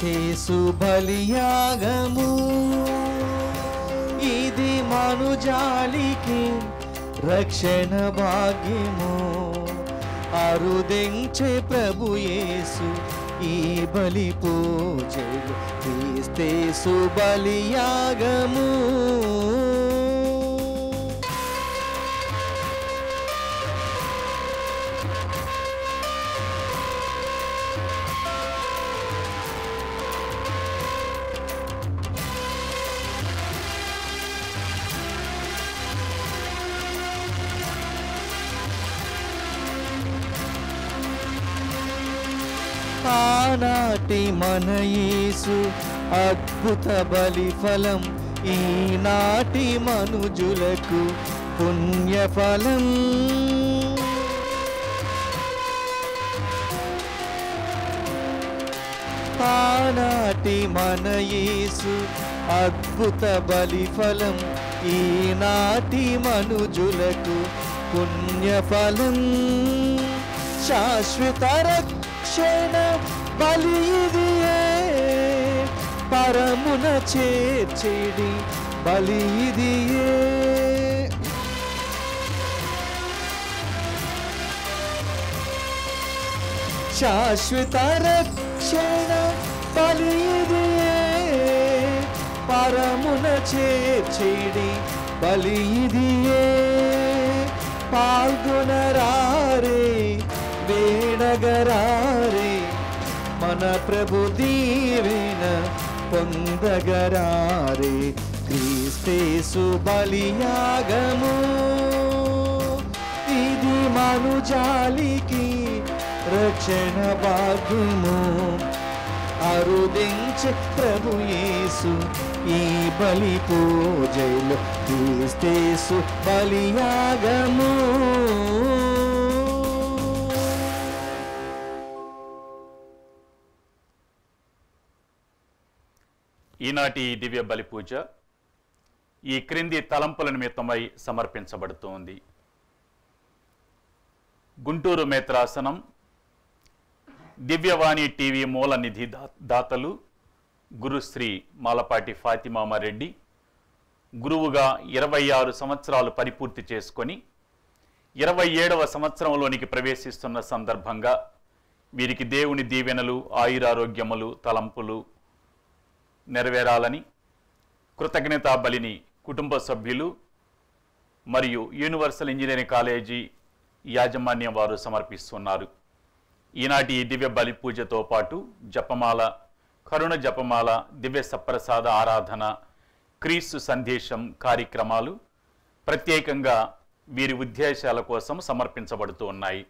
చేసు బలియాగము ఇది మనుజాలికి రక్షణ భాగ్యము అరుదించే ప్రభు యేసు ఈ బలి పూజలు క్రీస్తేసు బలియాగము ఆనాటి మన యేసు అద్భుత బలి ఫలం ఈనాటి మనుజులకు పుణ్యఫలం ఆనాటి మన యేసు అద్భుత బలి ఫలం ఈనాటి మనుజులకు పుణ్యఫలం శాశ్వత రక్షణ బలి ఇదియే పరమున చేర్చిడి బలి ఇదియే శాశ్వత రక్షణ బలి ఇదియే పరమున చేర్చిడి బలి ఇదియే పాల్గొనరారే వేడగరారే మన ప్రభు దీవెన పొందగరారే క్రీస్తేసు బలియాగము ఇది మనుజాలికి రక్షణ భాగ్యము అరుదించే ప్రభు యేసు ఈ బలి పూజలు క్రీస్తేసు బలియాగము ఈనాటి దివ్య బలి పూజ ఈ క్రింది తలంపుల నిమిత్తమై సమర్పించబడుతోంది గుంటూరు మేత్రాసనం దివ్యవాణి టీవీ మూల నిధి దా- దాతలు గురుశ్రీ మాలపాటి ఫాతిమామారెడ్డి గురువుగా ఇరవై ఆరు సంవత్సరాలు పరిపూర్తి చేసుకొని ఇరవై ఏడవ సంవత్సరంలోనికి ప్రవేశిస్తున్న సందర్భంగా వీరికి దేవుని దీవెనలు ఆయురారోగ్యములు తలంపులు నెరవేరాలని కృతజ్ఞతా బలిని కుటుంబ సభ్యులు మరియు యూనివర్సల్ ఇంజనీరింగ్ కాలేజీ యాజమాన్యం వారు సమర్పిస్తున్నారు ఈనాటి ఈ దివ్య బలి పూజతో పాటు జపమాల కరుణ జపమాల దివ్య సప్రసాద ఆరాధన క్రీస్తు సందేశం కార్యక్రమాలు ప్రత్యేకంగా వీరి ఉద్దేశాల కోసం సమర్పించబడుతూ ఉన్నాయి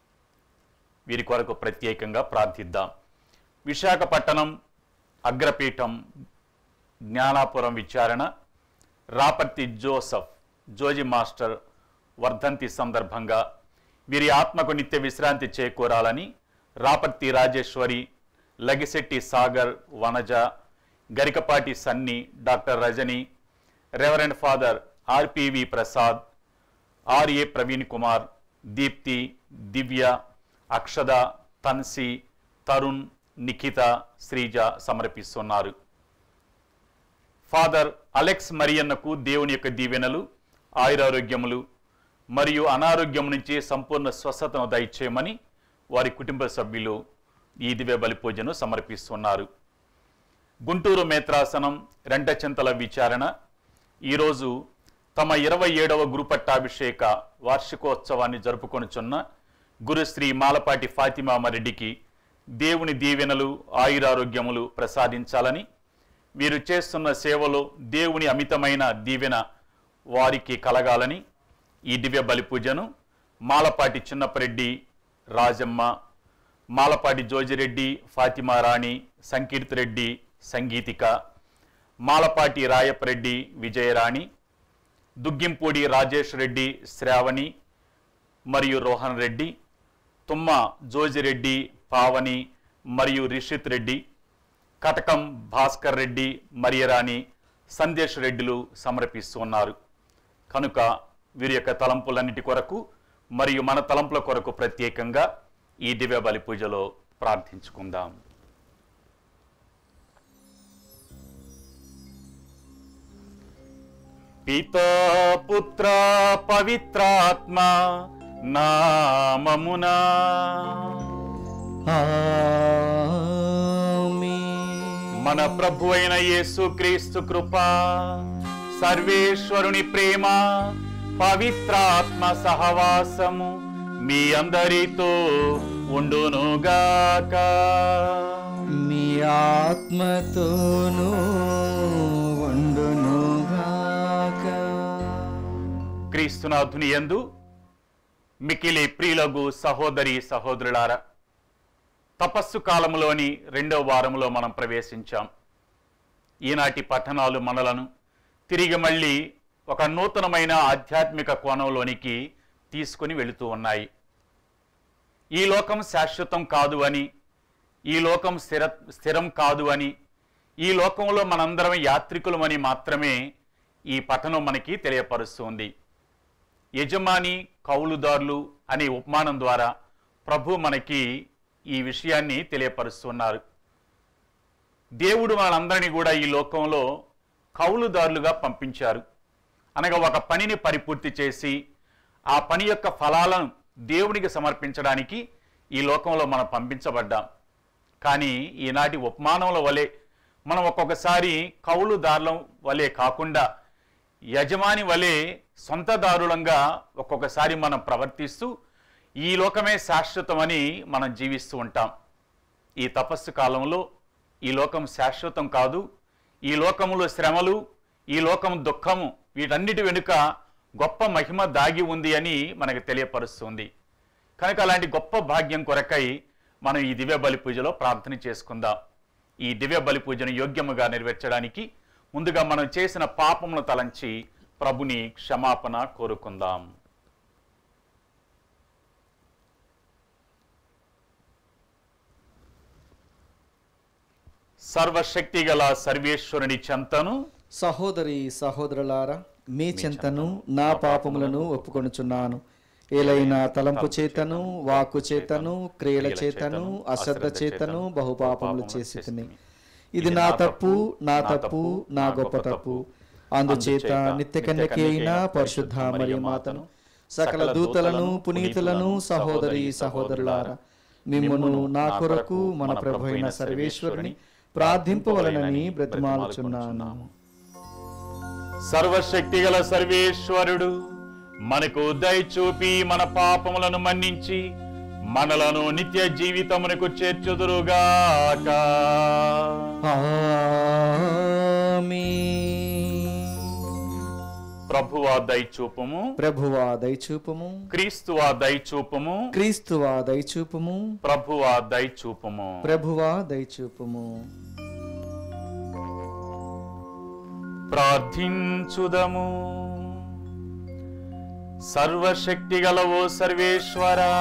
వీరి కొరకు ప్రత్యేకంగా ప్రార్థిద్దాం విశాఖపట్నం అగ్రపీఠం జ్ఞానాపురం విచారణ రాపర్తి జోసఫ్ జోజి మాస్టర్ వర్ధంతి సందర్భంగా వీరి ఆత్మకు నిత్య విశ్రాంతి చేకూరాలని Raparthi Rajeshwari Lagisetti Sagar Vanaja Garikapati Sunny doctor Rajani reverend father R P V Prasad R A Praveen Kumar Deepthi Divya Akshada Tansi Tarun Nikhita Sreeja సమర్పిస్తున్నారు ఫాదర్ అలెక్స్ మరియన్నకు దేవుని యొక్క దీవెనలు ఆయురారోగ్యములు మరియు అనారోగ్యం నుంచి సంపూర్ణ స్వస్థతను దయచేయమని వారి కుటుంబ సభ్యులు ఈ దివ్య బలి పూజను సమర్పిస్తున్నారు గుంటూరు మేత్రాసనం రెంటచింతల విచారణ ఈరోజు తమ ఇరవై ఏడవ గురుపట్టాభిషేక వార్షికోత్సవాన్ని జరుపుకొనుచున్న గురుశ్రీ మాలపాటి ఫాతిమామరెడ్డికి దేవుని దీవెనలు ఆయురారోగ్యములు ప్రసాదించాలని వీరు చేస్తున్న సేవలో దేవుని అమితమైన దీవెన వారికి కలగాలని ఈ దివ్య బలి పూజను మాలపాటి చిన్నప్పరెడ్డి రాజమ్మ మాలపాటి జోజిరెడ్డి ఫాతిమా రాణి సంకీర్తిరెడ్డి సంగీతిక మాలపాటి రాయపరెడ్డి విజయరాణి దుగ్గింపూడి రాజేష్ రెడ్డి శ్రావణి మరియు రోహన్ రెడ్డి తుమ్మ జోజిరెడ్డి పావని మరియు రిషిత్ రెడ్డి కటకం భాస్కర్ రెడ్డి మరియరాణి సందేశ్ రెడ్డిలు సమర్పిస్తున్నారు కనుక వీరి యొక్క తలంపులన్నిటి కొరకు మరియు మన తలంపుల కొరకు ప్రత్యేకంగా ఈ దివ్య బలి పూజలో ప్రార్థించుకుందాం పితా పుత్ర పవిత్రాత్మ నామమునా ఆమేన్. మన ప్రభు అయిన యేసు క్రీస్తు కృప సర్వేశ్వరుని ప్రేమ పవిత్రాత్మ సహవాసము మీ అందరితో ఉండునుగాక మీ ఆత్మతోనూ ఉండునుగాక క్రీస్తునాథుని యందు మికిలి ప్రియులగు సహోదరి సహోదరులారా తపస్సు కాలంలోని రెండవ వారంలో మనం ప్రవేశించాం ఈనాటి పఠనాలు మనలను తిరిగి మళ్ళీ ఒక నూతనమైన ఆధ్యాత్మిక కోణంలోనికి తీసుకుని వెళుతూ ఉన్నాయి ఈ లోకం శాశ్వతం కాదు అని ఈ లోకం స్థిర స్థిరం కాదు అని ఈ లోకంలో మనందరం యాత్రికులమని మాత్రమే ఈ పఠనం మనకి తెలియపరుస్తుంది యజమాని కౌలుదారులు అనే ఉపమానం ద్వారా ప్రభు మనకి ఈ విషయాన్ని తెలియపరుస్తున్నారు దేవుడు మనందరినీ కూడా ఈ లోకంలో కౌలుదారులుగా పంపించారు అనగా ఒక పనిని పరిపూర్తి చేసి ఆ పని యొక్క ఫలాలను దేవునికి సమర్పించడానికి ఈ లోకంలో మనం పంపించబడ్డాం కానీ ఈనాటి ఉపమానముల వలె మనం ఒక్కొక్కసారి కౌలుదారుల వలె కాకుండా యజమాని వలె సొంతదారులంగా ఒక్కొక్కసారి మనం ప్రవర్తిస్తూ ఈ లోకమే శాశ్వతమని మనం జీవిస్తూ ఉంటాం ఈ తపస్సు కాలంలో ఈ లోకం శాశ్వతం కాదు ఈ లోకములో శ్రమలు ఈ లోకం దుఃఖము వీటన్నిటి వెనుక గొప్ప మహిమ దాగి ఉంది అని మనకు తెలియపరుస్తుంది కనుక అలాంటి గొప్ప భాగ్యం కొరకై మనం ఈ దివ్య బలి పూజలో ప్రార్థన చేసుకుందాం ఈ దివ్య బలి పూజను యోగ్యముగా నెరవేర్చడానికి ముందుగా మనం చేసిన పాపమును తలంచి ప్రభుని క్షమాపణ కోరుకుందాం సర్వశక్తి గల సర్వేశ్వరుని చెంతను సహోదరి సహోదరులారా మీ చింతను నా పాపములను ఒప్పుకొనుచున్నాను ఏలైనా తలంపు చేతను వాక్కు చేతను క్రియల చేతను అశ్రద్ధ చేతను బహుపాపములు చేసి తిని ఇది నా తప్పు నా తప్పు నా గొప్ప తప్పు అందుచేత నిత్య కన్యకి అయిన పరిశుద్ధ మరియు మాతను సకల దూతలను పునీతులను సహోదరి సహోదరులారా మిమ్మును నా కొరకు మన ప్రభు అయిన సర్వేశ్వరుని ప్రార్థింపవలనని బ్రతిమాలుచున్నాను సర్వశక్తి గల సర్వేశ్వరుడు మనకు దయ చూపి మన పాపములను మన్నించి మనలను నిత్య జీవితమునకు చేర్చుదురుగాక ప్రభువా దయచూపము ప్రభువా దయచూపము క్రీస్తువా దయచూపము క్రీస్తువా దయచూపము ప్రభువా దయచూపము ప్రభువా దయచూపము ప్రార్థించుదము సర్వశక్తి గలవో సర్వేశ్వరా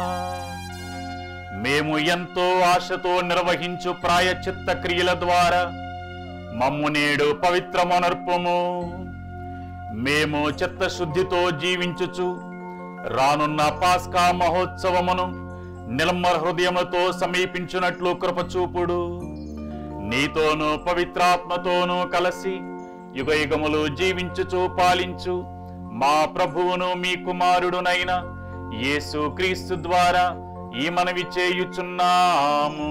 మేము ఎంతో ఆశతో నిర్వహించు ప్రాయచిత్త క్రియల ద్వారా మమ్ము నేడు పవిత్రమనర్పము మేము చిత్తశుద్ధితో జీవించుచు రానున్న పాస్కా మహోత్సవమును నిర్మల హృదయముతో సమీపించున్నట్లు కృపచూపుడు నీతోనూ పవిత్రాత్మతోనూ కలిసి యుగ యుగములు జీవించుచు పాలించు మా ప్రభువును మీ కుమారుడునైన యేసు క్రీస్తు ద్వారా ఈ మనవి చేయుచున్నాము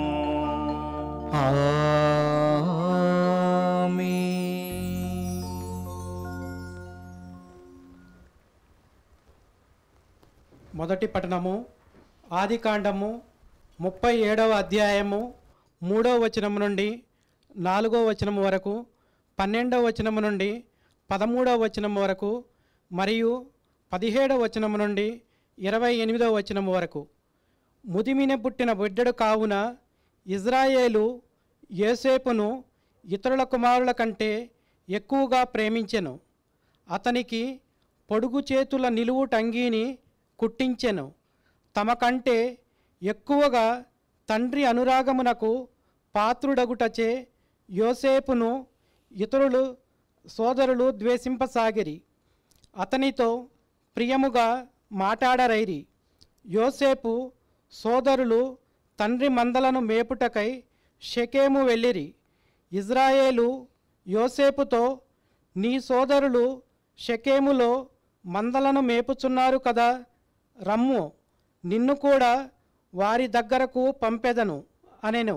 మొదటి పట్టణము ఆదికాండము ముప్పై ఏడవ అధ్యాయము మూడవ వచనము నుండి నాలుగవ వచనము వరకు పన్నెండవ వచనము నుండి పదమూడవ వచనము వరకు మరియు పదిహేడవ వచనము నుండి ఇరవై ఎనిమిదవ వచనము వరకు ముదిమిన పుట్టిన బిడ్డడు కావున ఇజ్రాయేలు యోసేపును ఇతరుల కుమారుల కంటే ఎక్కువగా ప్రేమించెను అతనికి పొడుగు చేతుల నిలువు టంగీని కుట్టించెను తమ కంటే ఎక్కువగా తండ్రి అనురాగమునకు పాత్రుడగుటచే యోసేపును ఇతరులు సోదరులు ద్వేషింపసాగిరి అతనితో ప్రియముగా మాటాడరైరి యోసేపు సోదరులు తండ్రి మందలను మేపుటకై షెకేము వెళ్ళిరి ఇజ్రాయేలు యోసేపుతో నీ సోదరులు షకేములో మందలను మేపుచున్నారు కదా రమ్ము నిన్ను కూడా వారి దగ్గరకు పంపెదను అనెను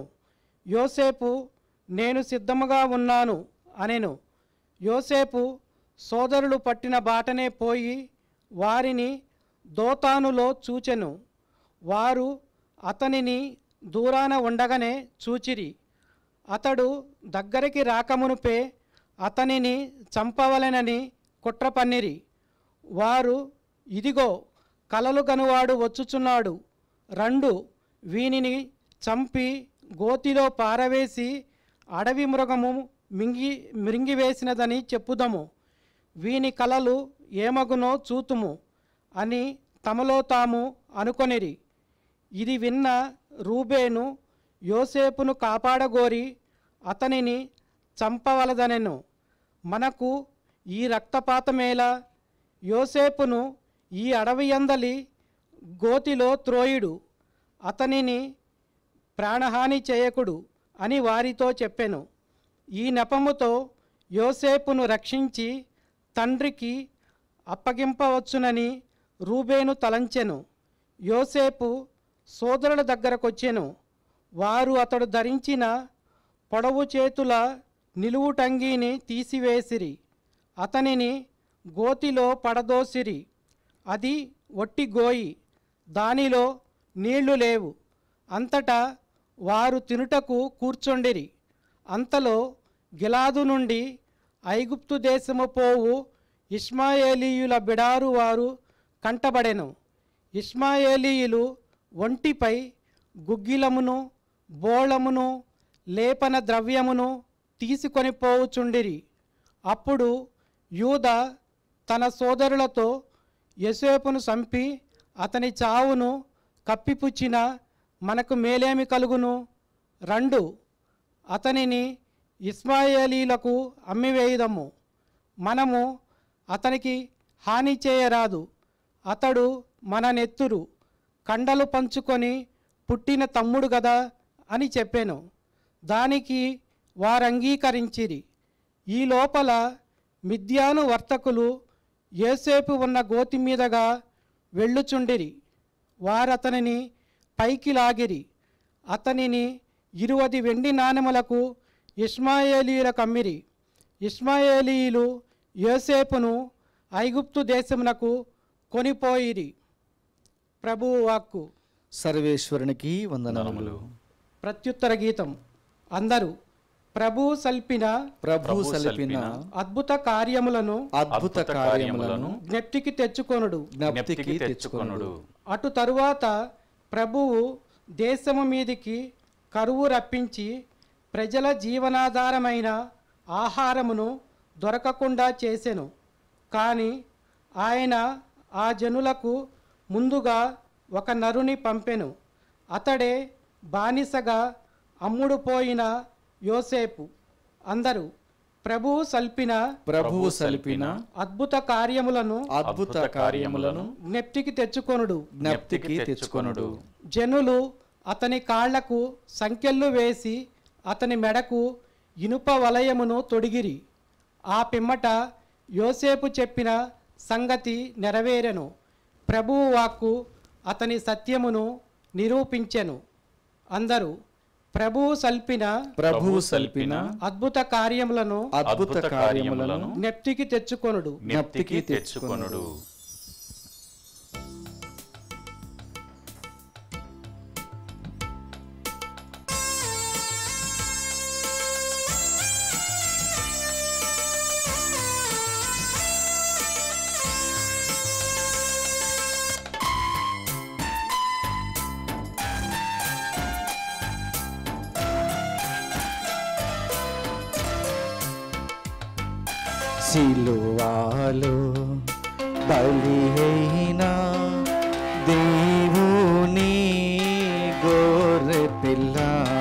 యోసేపు నేను సిద్ధముగా ఉన్నాను అనెను యోసేపు సోదరులు పట్టిన బాటనే పోయి వారిని దోతానులో చూచెను వారు అతనిని దూరాన ఉండగానే చూచిరి అతడు దగ్గరికి రాకమునుపే అతనిని చంపవలెనని కుట్రపన్నిరి వారు ఇదిగో కలలు గనువాడు వచ్చుచున్నాడు రెండు వీనిని చంపి గోతిలో పారవేసి అడవి మృగము మింగి మిరింగివేసినదని చెప్పుదము వీని కలలు ఏమగునో చూతుము అని తమలో తాము అనుకొనిరి ఇది విన్న రూబేను యోసేపును కాపాడగోరి అతనిని చంపవలదనెను మనకు ఈ రక్తపాతమేలా యోసేపును ఈ అడవియందలి గోతిలో త్రోయుడు అతనిని ప్రాణహాని చేయకుడు అని వారితో చెప్పెను ఈ నెపముతో యోసేపును రక్షించి తండ్రికి అప్పగింపవచ్చునని రూబేను తలంచెను యోసేపు సోదరుల దగ్గరకొచ్చెను వారు అతడు ధరించిన పొడవు చేతుల నిలువుటంగీని తీసివేసిరి అతనిని గోతిలో పడదోసిరి అది ఒట్టి గోయి దానిలో నీళ్లు లేవు అంతటా వారు తినుటకు కూర్చొండిరి అంతలో గిలాదు నుండి ఐగుప్తు దేశము పోవు ఇష్మాయేలీయుల బిడారు వారు కంటబడెను ఇష్మాయేలీయులు ఒంటిపై గుగ్గిలమును బోళమును లేపన ద్రవ్యమును తీసుకొని పోవుచుండిరి అప్పుడు యూద తన సోదరులతో యసేపును చంపి అతని చావును కప్పిపుచ్చిన మనకు మేలేమి కలుగును రెండు అతనిని ఇస్మాయేలీలకు అమ్మివేయుదము మనము అతనికి హాని చేయరాదు అతడు మన నెత్తురు కండలు పంచుకొని పుట్టిన తమ్ముడు గదా అని చెప్పాను దానికి వారంగీకరించిరి ఈ లోపల మిద్యాను వర్తకులు ఏసేపు ఉన్న గోతి మీదగా వెళ్ళుచుండిరి వారతనిని పైకి లాగిరి అతనిని ఇరువది వెండి నాణెములకు ఇస్మాయేలీయులకు అమ్మిరి ఇస్మాయేలీయులు యోసేపును ఐగుప్తు దేశమునకు కొనిపోయిరి ప్రభువు వాక్కు సర్వేశ్వరునికి వందనములు వందనములు ప్రత్యుత్తర గీతం అందరూ ప్రభు సల్పిన ప్రభు ప్రభు సలిపిన సల్పిన అద్భుత కార్యములను అద్భుత కార్యములను జ్ఞప్తికి తెచ్చుకొనుడు జ్ఞప్తికి తెచ్చుకొనుడు అటు తరువాత ప్రభువు దేశము మీదికి కరువు రప్పించి ప్రజల జీవనాధారమైన ఆహారమును దొరకకుండా చేసెను కానీ ఆయన ఆ జనులకు ముందుగా ఒక నరుని పంపెను అతడే బానిసగా అమ్ముడు పోయిన యోసేపు అందరూ ప్రభువు సల్పిన ప్రభువు సలిపిన అద్భుత కార్యములను అద్భుత కార్యములను జ్ఞప్తికి తెచ్చుకొనుడు జ్ఞప్తికి తెచ్చుకొనుడు జనులు అతని కాళ్లకు సంకెళ్ళు వేసి అతని మెడకు ఇనుప వలయమును తొడిగిరి ఆ పిమ్మట యోసేపు చెప్పిన సంగతి నెరవేరెను ప్రభువు వాక్కు అతని సత్యమును నిరూపించెను అందరూ ప్రభువు సల్పిన ప్రభువు సలిపిన అద్భుత కార్యములను అద్భుత కార్యములను జ్ఞప్తికి తెచ్చుకొనుడు జ్ఞప్తికి తెచ్చుకొనుడు సిలువాలో బలి అయిన దేవుని గోరె పిల్ల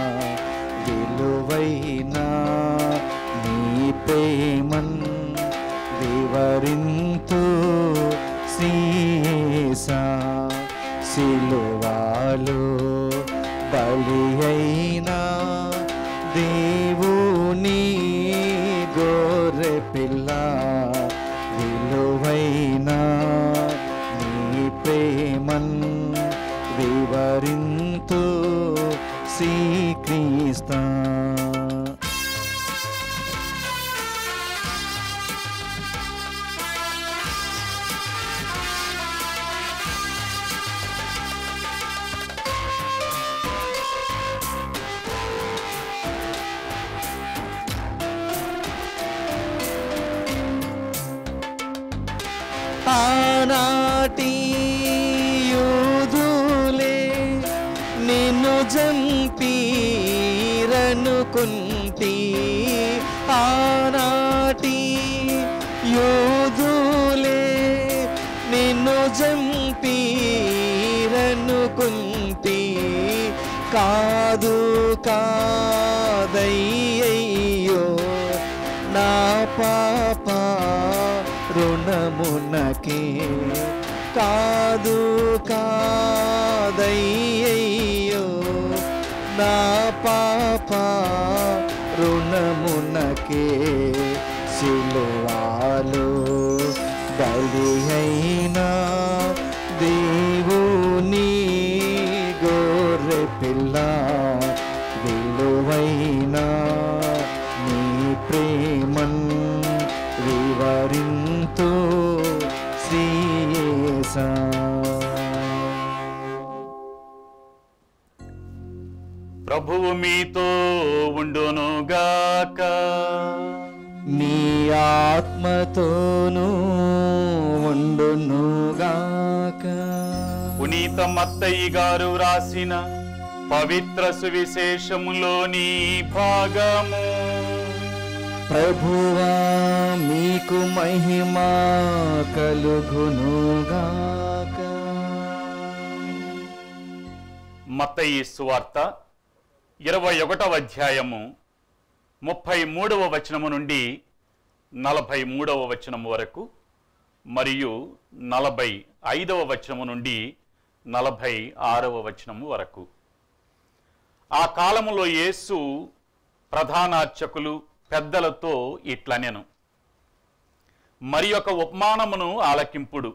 విలువైన నీ ప్రేమన్ వివరింతు సీసా సిలువాలో బలి అయిన దేవుని గోరె పిల్ల విలువైన ఆనాటి యూదులే నిన్ను జంపీరనుకుంటి ఆనాటి యోధులే నిన్ను జంపీరనుకుంటి కాదు కాదయ్యో నా పాప రుణమునకే కాదు కాదయ్యో నా పాప రుణమునకే సిలువాలు బలి అయినా దేవుని గొర్రె పిల్ల విలువైనా నీ ప్రేమన్ వివరింతు శ్రీయేసా ప్రభువు మీతో ఉండునుగాక నీ ఆత్మతోనూ ఉండునుగాక పునీత మత్తయ్య గారు రాసిన పవిత్ర సువిశేషములోని భాగము ప్రభువా మీకు మహిమ కలుగునుగాక మత్తయి సువార్త ఇరవై ఒకటవ అధ్యాయము ముప్పై మూడవ వచనము నుండి నలభై మూడవ వచనము వరకు మరియు నలభై ఐదవ వచనము నుండి నలభై ఆరవ వచనము వరకు ఆ కాలములో యేసు ప్రధానార్చకులు పెద్దలతో ఇట్లనెను మరి ఒక ఉపమానమును ఆలకింపుడు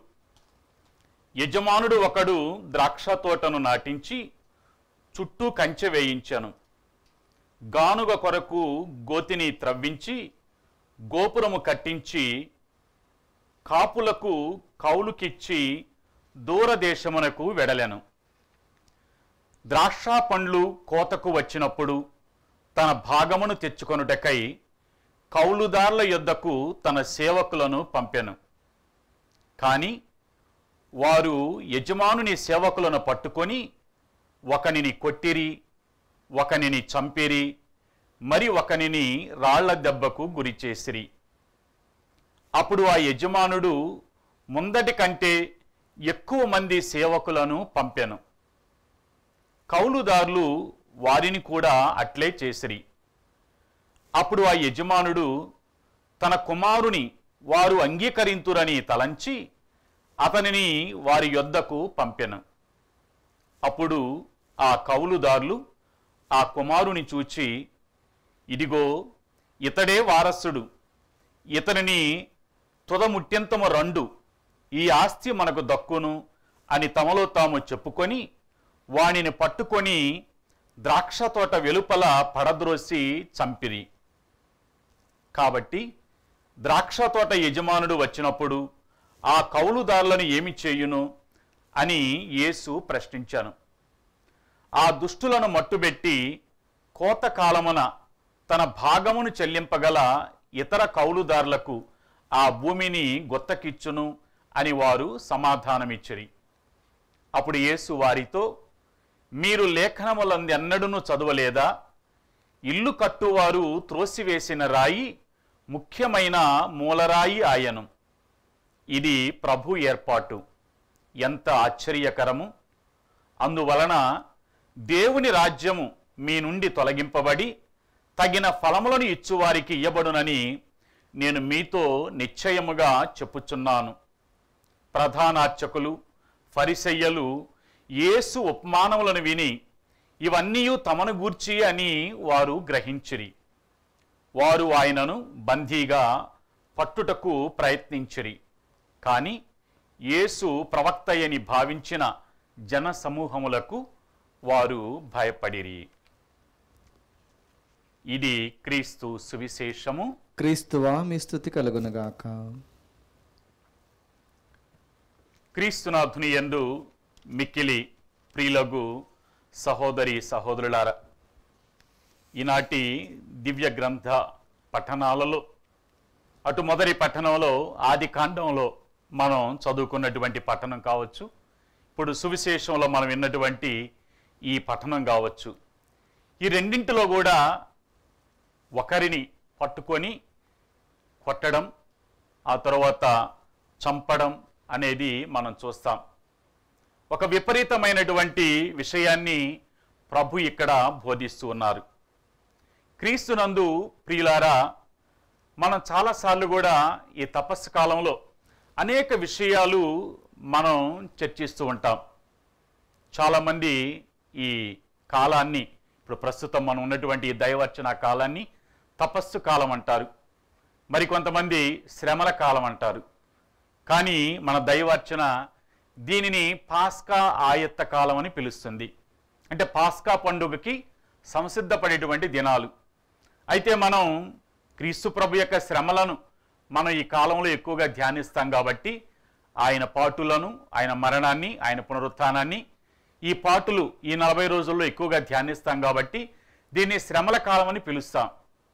యజమానుడు ఒకడు ద్రాక్ష తోటను నాటించి చుట్టూ కంచె వేయించెను గానుగ కొరకు గోతిని త్రవ్వించి గోపురము కట్టించి కాపులకు కౌలుకిచ్చి దూరదేశమునకు వెడలెను ద్రాక్ష పండ్లు కోతకు వచ్చినప్పుడు తన భాగమును తెచ్చుకొనుటకై కౌలుదారుల యొద్దకు తన సేవకులను పంపెను కానీ వారు యజమానుని సేవకులను పట్టుకొని ఒకనిని కొట్టిరి ఒకనిని చంపిరి మరి ఒకనిని రాళ్ల దెబ్బకు గురి చేసిరి అప్పుడు ఆ యజమానుడు ముందటి కంటే ఎక్కువ మంది సేవకులను పంపెను కౌలుదారులు వారిని కూడా అట్లే చేసిరి అప్పుడు ఆ యజమానుడు తన కుమారుని వారు అంగీకరింతురని తలంచి అతనిని వారి యొద్దకు పంపెను అప్పుడు ఆ కౌలుదారులు ఆ కుమారుని చూచి ఇదిగో ఇతడే వారసుడు ఇతనిని తుదముట్యంతము రండు ఈ ఆస్తి మనకు దక్కును అని తమలో తాము చెప్పుకొని వానిని పట్టుకొని ద్రాక్ష తోట వెలుపల పడద్రోసి చంపిరి కాబట్టి ద్రాక్ష తోట యజమానుడు వచ్చినప్పుడు ఆ కౌలుదారులను ఏమి చేయును అని యేసు ప్రశ్నించాను ఆ దుష్టులను మట్టుబెట్టి కోతకాలమున తన భాగమును చెల్లింపగల ఇతర కౌలుదారులకు ఆ భూమిని గొత్తకిచ్చును అని వారు సమాధానమిచ్చిరి అప్పుడు యేసు వారితో మీరు లేఖనములందెన్నడూను చదవలేదా ఇల్లు కట్టువారు త్రోసివేసిన రాయి ముఖ్యమైన మూలరాయి ఆయను ఇది ప్రభు ఏర్పాటు ఎంత ఆశ్చర్యకరము అందువలన దేవుని రాజ్యము మీ నుండి తొలగింపబడి తగిన ఫలములను ఇచ్చువారికి ఇయ్యబడునని నేను మీతో నిశ్చయముగా చెప్పుచున్నాను ప్రధానార్చకులు ఫరిసయ్యలు యేసు ఉపమానములను విని ఇవన్నీ తమను గూర్చి అని వారు గ్రహించిరి వారు ఆయనను బందీగా పట్టుటకు ప్రయత్నించిరి కానీ యేసు ప్రవక్తయని భావించిన జన సమూహములకు వారు భయపడిరి ఇది క్రీస్తు సువిశేషము క్రీస్తువా మీ స్థుతి కలుగునుగాక క్రీస్తునాథుని యందు మిక్కిలి ప్రియులగు సహోదరి సహోదరులార ఈనాటి దివ్య గ్రంథ పఠనాలలో అటు మొదటి పట్టణంలో ఆది కాండంలో మనం చదువుకున్నటువంటి పట్టణం కావచ్చు ఇప్పుడు సువిశేషంలో మనం విన్నటువంటి ఈ పట్టణం కావచ్చు ఈ రెండింటిలో కూడా ఒకరిని పట్టుకొని కొట్టడం ఆ తర్వాత చంపడం అనేది మనం చూస్తాం ఒక విపరీతమైనటువంటి విషయాన్ని ప్రభు ఇక్కడ బోధిస్తూ ఉన్నారు క్రీస్తునందు ప్రియులారా మనం చాలాసార్లు కూడా ఈ తపస్సు కాలంలో అనేక విషయాలు మనం చర్చిస్తూ ఉంటాం చాలామంది ఈ కాలాన్ని ఇప్పుడు ప్రస్తుతం మనం ఉన్నటువంటి ఈ దైవర్చన కాలాన్ని తపస్సు కాలం అంటారు మరికొంతమంది శ్రమల కాలం అంటారు కానీ మన దైవార్చన దీనిని పాస్కా ఆయత్త కాలం అని పిలుస్తుంది అంటే పాస్కా పండుగకి సంసిద్ధపడేటువంటి దినాలు అయితే మనం క్రీస్తు ప్రభు యొక్క శ్రమలను మనం ఈ కాలంలో ఎక్కువగా ధ్యానిస్తాం కాబట్టి ఆయన పాటులను ఆయన మరణాన్ని ఆయన పునరుత్థానాన్ని ఈ పాటులు ఈ నలభై రోజుల్లో ఎక్కువగా ధ్యానిస్తాం కాబట్టి దీన్ని శ్రమల కాలం అని పిలుస్తాం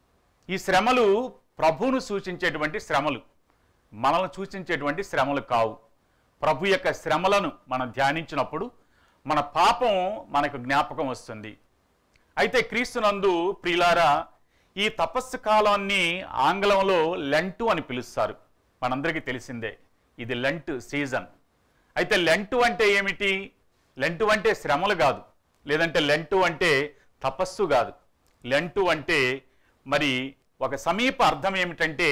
ఈ శ్రమలు ప్రభువును సూచించేటువంటి శ్రమలు మనల్ని సూచించేటువంటి శ్రమలు కావు ప్రభు యొక్క శ్రమలను మనం ధ్యానించినప్పుడు మన పాపం మనకు జ్ఞాపకం వస్తుంది అయితే క్రీస్తునందు ప్రియులారా ఈ తపస్సు కాలాన్ని ఆంగ్లంలో లెంటు అని పిలుస్తారు మనందరికీ తెలిసిందే ఇది లెంట్ సీజన్ అయితే లెంటు అంటే ఏమిటి లెంటు అంటే శ్రమలు కాదు లేదంటే లెంటు అంటే తపస్సు కాదు లెంటు అంటే మరి ఒక సమీప అర్థం ఏమిటంటే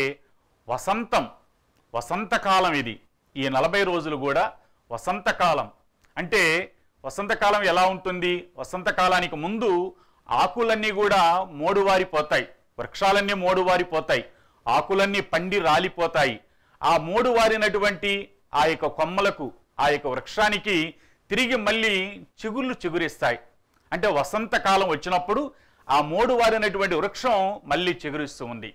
వసంతం వసంతకాలం ఇది ఈ నలభై రోజులు కూడా వసంతకాలం అంటే వసంతకాలం ఎలా ఉంటుంది వసంతకాలానికి ముందు ఆకులన్నీ కూడా మోడువారిపోతాయి వృక్షాలన్నీ మోడువారిపోతాయి ఆకులన్నీ పండి రాలిపోతాయి ఆ మోడువారినటువంటి ఆ యొక్క కొమ్మలకు ఆ యొక్క వృక్షానికి తిరిగి మళ్ళీ చిగుళ్ళు చిగురిస్తాయి అంటే వసంతకాలం వచ్చినప్పుడు ఆ మోడువారినటువంటి వృక్షం మళ్ళీ చిగురిస్తూ ఉంది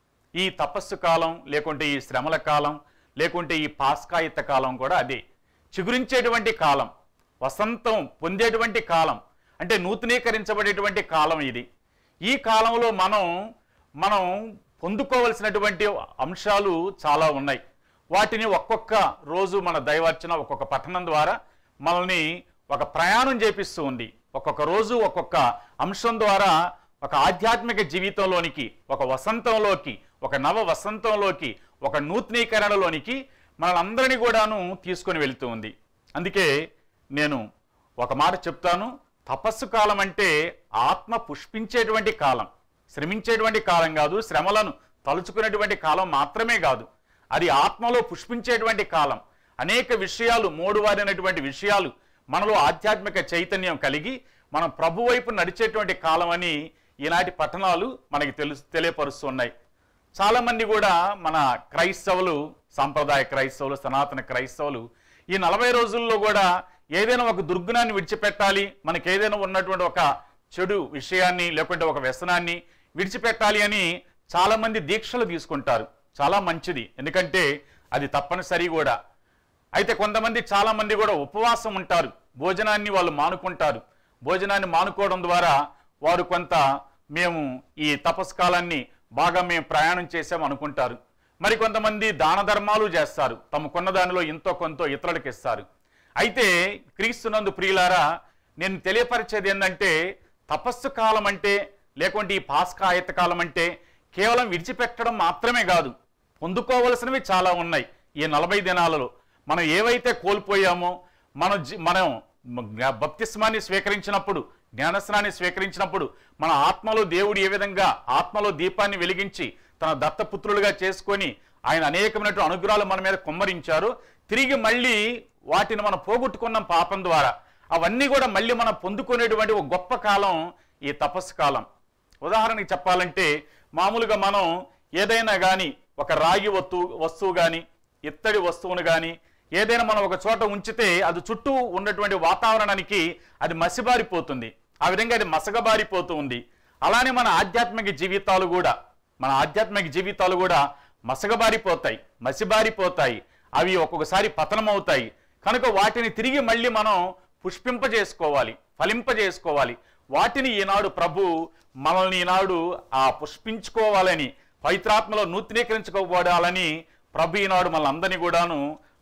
ఈ తపస్సు కాలం లేకుంటే ఈ శ్రమల కాలం లేకుంటే ఈ పాస్కాయిత కాలం కూడా అదే చిగురించేటువంటి కాలం వసంతం పొందేటువంటి కాలం అంటే నూతనీకరించబడేటువంటి కాలం ఇది ఈ కాలంలో మనం మనం పొందుకోవలసినటువంటి అంశాలు చాలా ఉన్నాయి వాటిని ఒక్కొక్క రోజు మన దైవార్చన ఒక్కొక్క పట్టణం ద్వారా మనల్ని ఒక ప్రయాణం చేపిస్తూ ఉంది ఒక్కొక్క రోజు ఒక్కొక్క అంశం ద్వారా ఒక ఆధ్యాత్మిక జీవితంలోనికి ఒక వసంతంలోకి ఒక నవ వసంతంలోకి ఒక నూతనీకరణలోనికి మనందరినీ కూడాను తీసుకొని వెళుతూ ఉంది అందుకే నేను ఒక మాట చెప్తాను తపస్సు కాలం అంటే ఆత్మ పుష్పించేటువంటి కాలం శ్రమించేటువంటి కాలం కాదు శ్రమలను తలుచుకునేటువంటి కాలం మాత్రమే కాదు అది ఆత్మలో పుష్పించేటువంటి కాలం అనేక విషయాలు మోడువారినటువంటి విషయాలు మనలో ఆధ్యాత్మిక చైతన్యం కలిగి మనం ప్రభు వైపు నడిచేటువంటి కాలం అని ఈనాటి పట్టణాలు మనకి తెలుసు తెలియపరుస్తున్నాయి చాలామంది కూడా మన క్రైస్తవులు సాంప్రదాయ క్రైస్తవులు సనాతన క్రైస్తవులు ఈ నలభై రోజుల్లో కూడా ఏదైనా ఒక దుర్గుణాన్ని విడిచిపెట్టాలి మనకి ఏదైనా ఉన్నటువంటి ఒక చెడు విషయాన్ని లేకుంటే ఒక వ్యసనాన్ని విడిచిపెట్టాలి అని చాలామంది దీక్షలు తీసుకుంటారు చాలా మంచిది ఎందుకంటే అది తప్పనిసరి కూడా అయితే కొంతమంది చాలా మంది కూడా ఉపవాసం ఉంటారు భోజనాన్ని వాళ్ళు మానుకుంటారు భోజనాన్ని మానుకోవడం ద్వారా వారు కొంత మేము ఈ తపస్కాలాన్ని బాగా మేము ప్రయాణం చేసాం అనుకుంటారు మరి కొంతమంది దాన ధర్మాలు చేస్తారు తమకున్న దానిలో ఎంతో కొంత ఇతరులకు ఇస్తారు అయితే క్రీస్తునందు ప్రియులారా నేను తెలియపరిచేది ఏంటంటే తపస్సు కాలం అంటే లేకుంటే ఈ పాస్కా ఆయత కాలం అంటే కేవలం విడిచిపెట్టడం మాత్రమే కాదు పొందుకోవలసినవి చాలా ఉన్నాయి ఈ నలభై దినాలలో మనం ఏవైతే కోల్పోయామో మన జీ- మనం జ్ఞ- బప్తిస్మాన్ని స్వీకరించినప్పుడు జ్ఞానస్నాన్ని స్వీకరించినప్పుడు మన ఆత్మలో దేవుడు ఏ విధంగా ఆత్మలో దీపాన్ని వెలిగించి తన దత్తపుత్రులుగా చేసుకొని ఆయన అనేకమైనటువంటి అనుగ్రహాలు మన మీద కుమ్మరించారు తిరిగి మళ్ళీ వాటిని మనం పోగొట్టుకున్నాం పాపం ద్వారా అవన్నీ కూడా మళ్ళీ మనం పొందుకునేటువంటి ఒక గొప్ప కాలం ఈ తపస్సు కాలం ఉదాహరణకి చెప్పాలంటే మామూలుగా మనం ఏదైనా కానీ ఒక రాగి వస్తువు వస్తువు కానీ ఇత్తడి వస్తువును కానీ ఏదైనా మనం ఒక చోట ఉంచితే అది చుట్టూ ఉన్నటువంటి వాతావరణానికి అది మసిబారిపోతుంది ఆ విధంగా అది మసగబారిపోతూ ఉంది అలానే మన ఆధ్యాత్మిక జీవితాలు కూడా మన ఆధ్యాత్మిక జీవితాలు కూడా మసగబారిపోతాయి మసిబారిపోతాయి అవి ఒక్కొక్కసారి పతనమవుతాయి కనుక వాటిని తిరిగి మళ్ళీ మనం పుష్పింపజేసుకోవాలి ఫలింపజేసుకోవాలి వాటిని ఈనాడు ప్రభు మనల్ని ఈనాడు ఆ పుష్పించుకోవాలని పవిత్రాత్మలో నూతనీకరించుకోబడాలని ప్రభు ఈనాడు మనల్ని అందరినీ కూడాను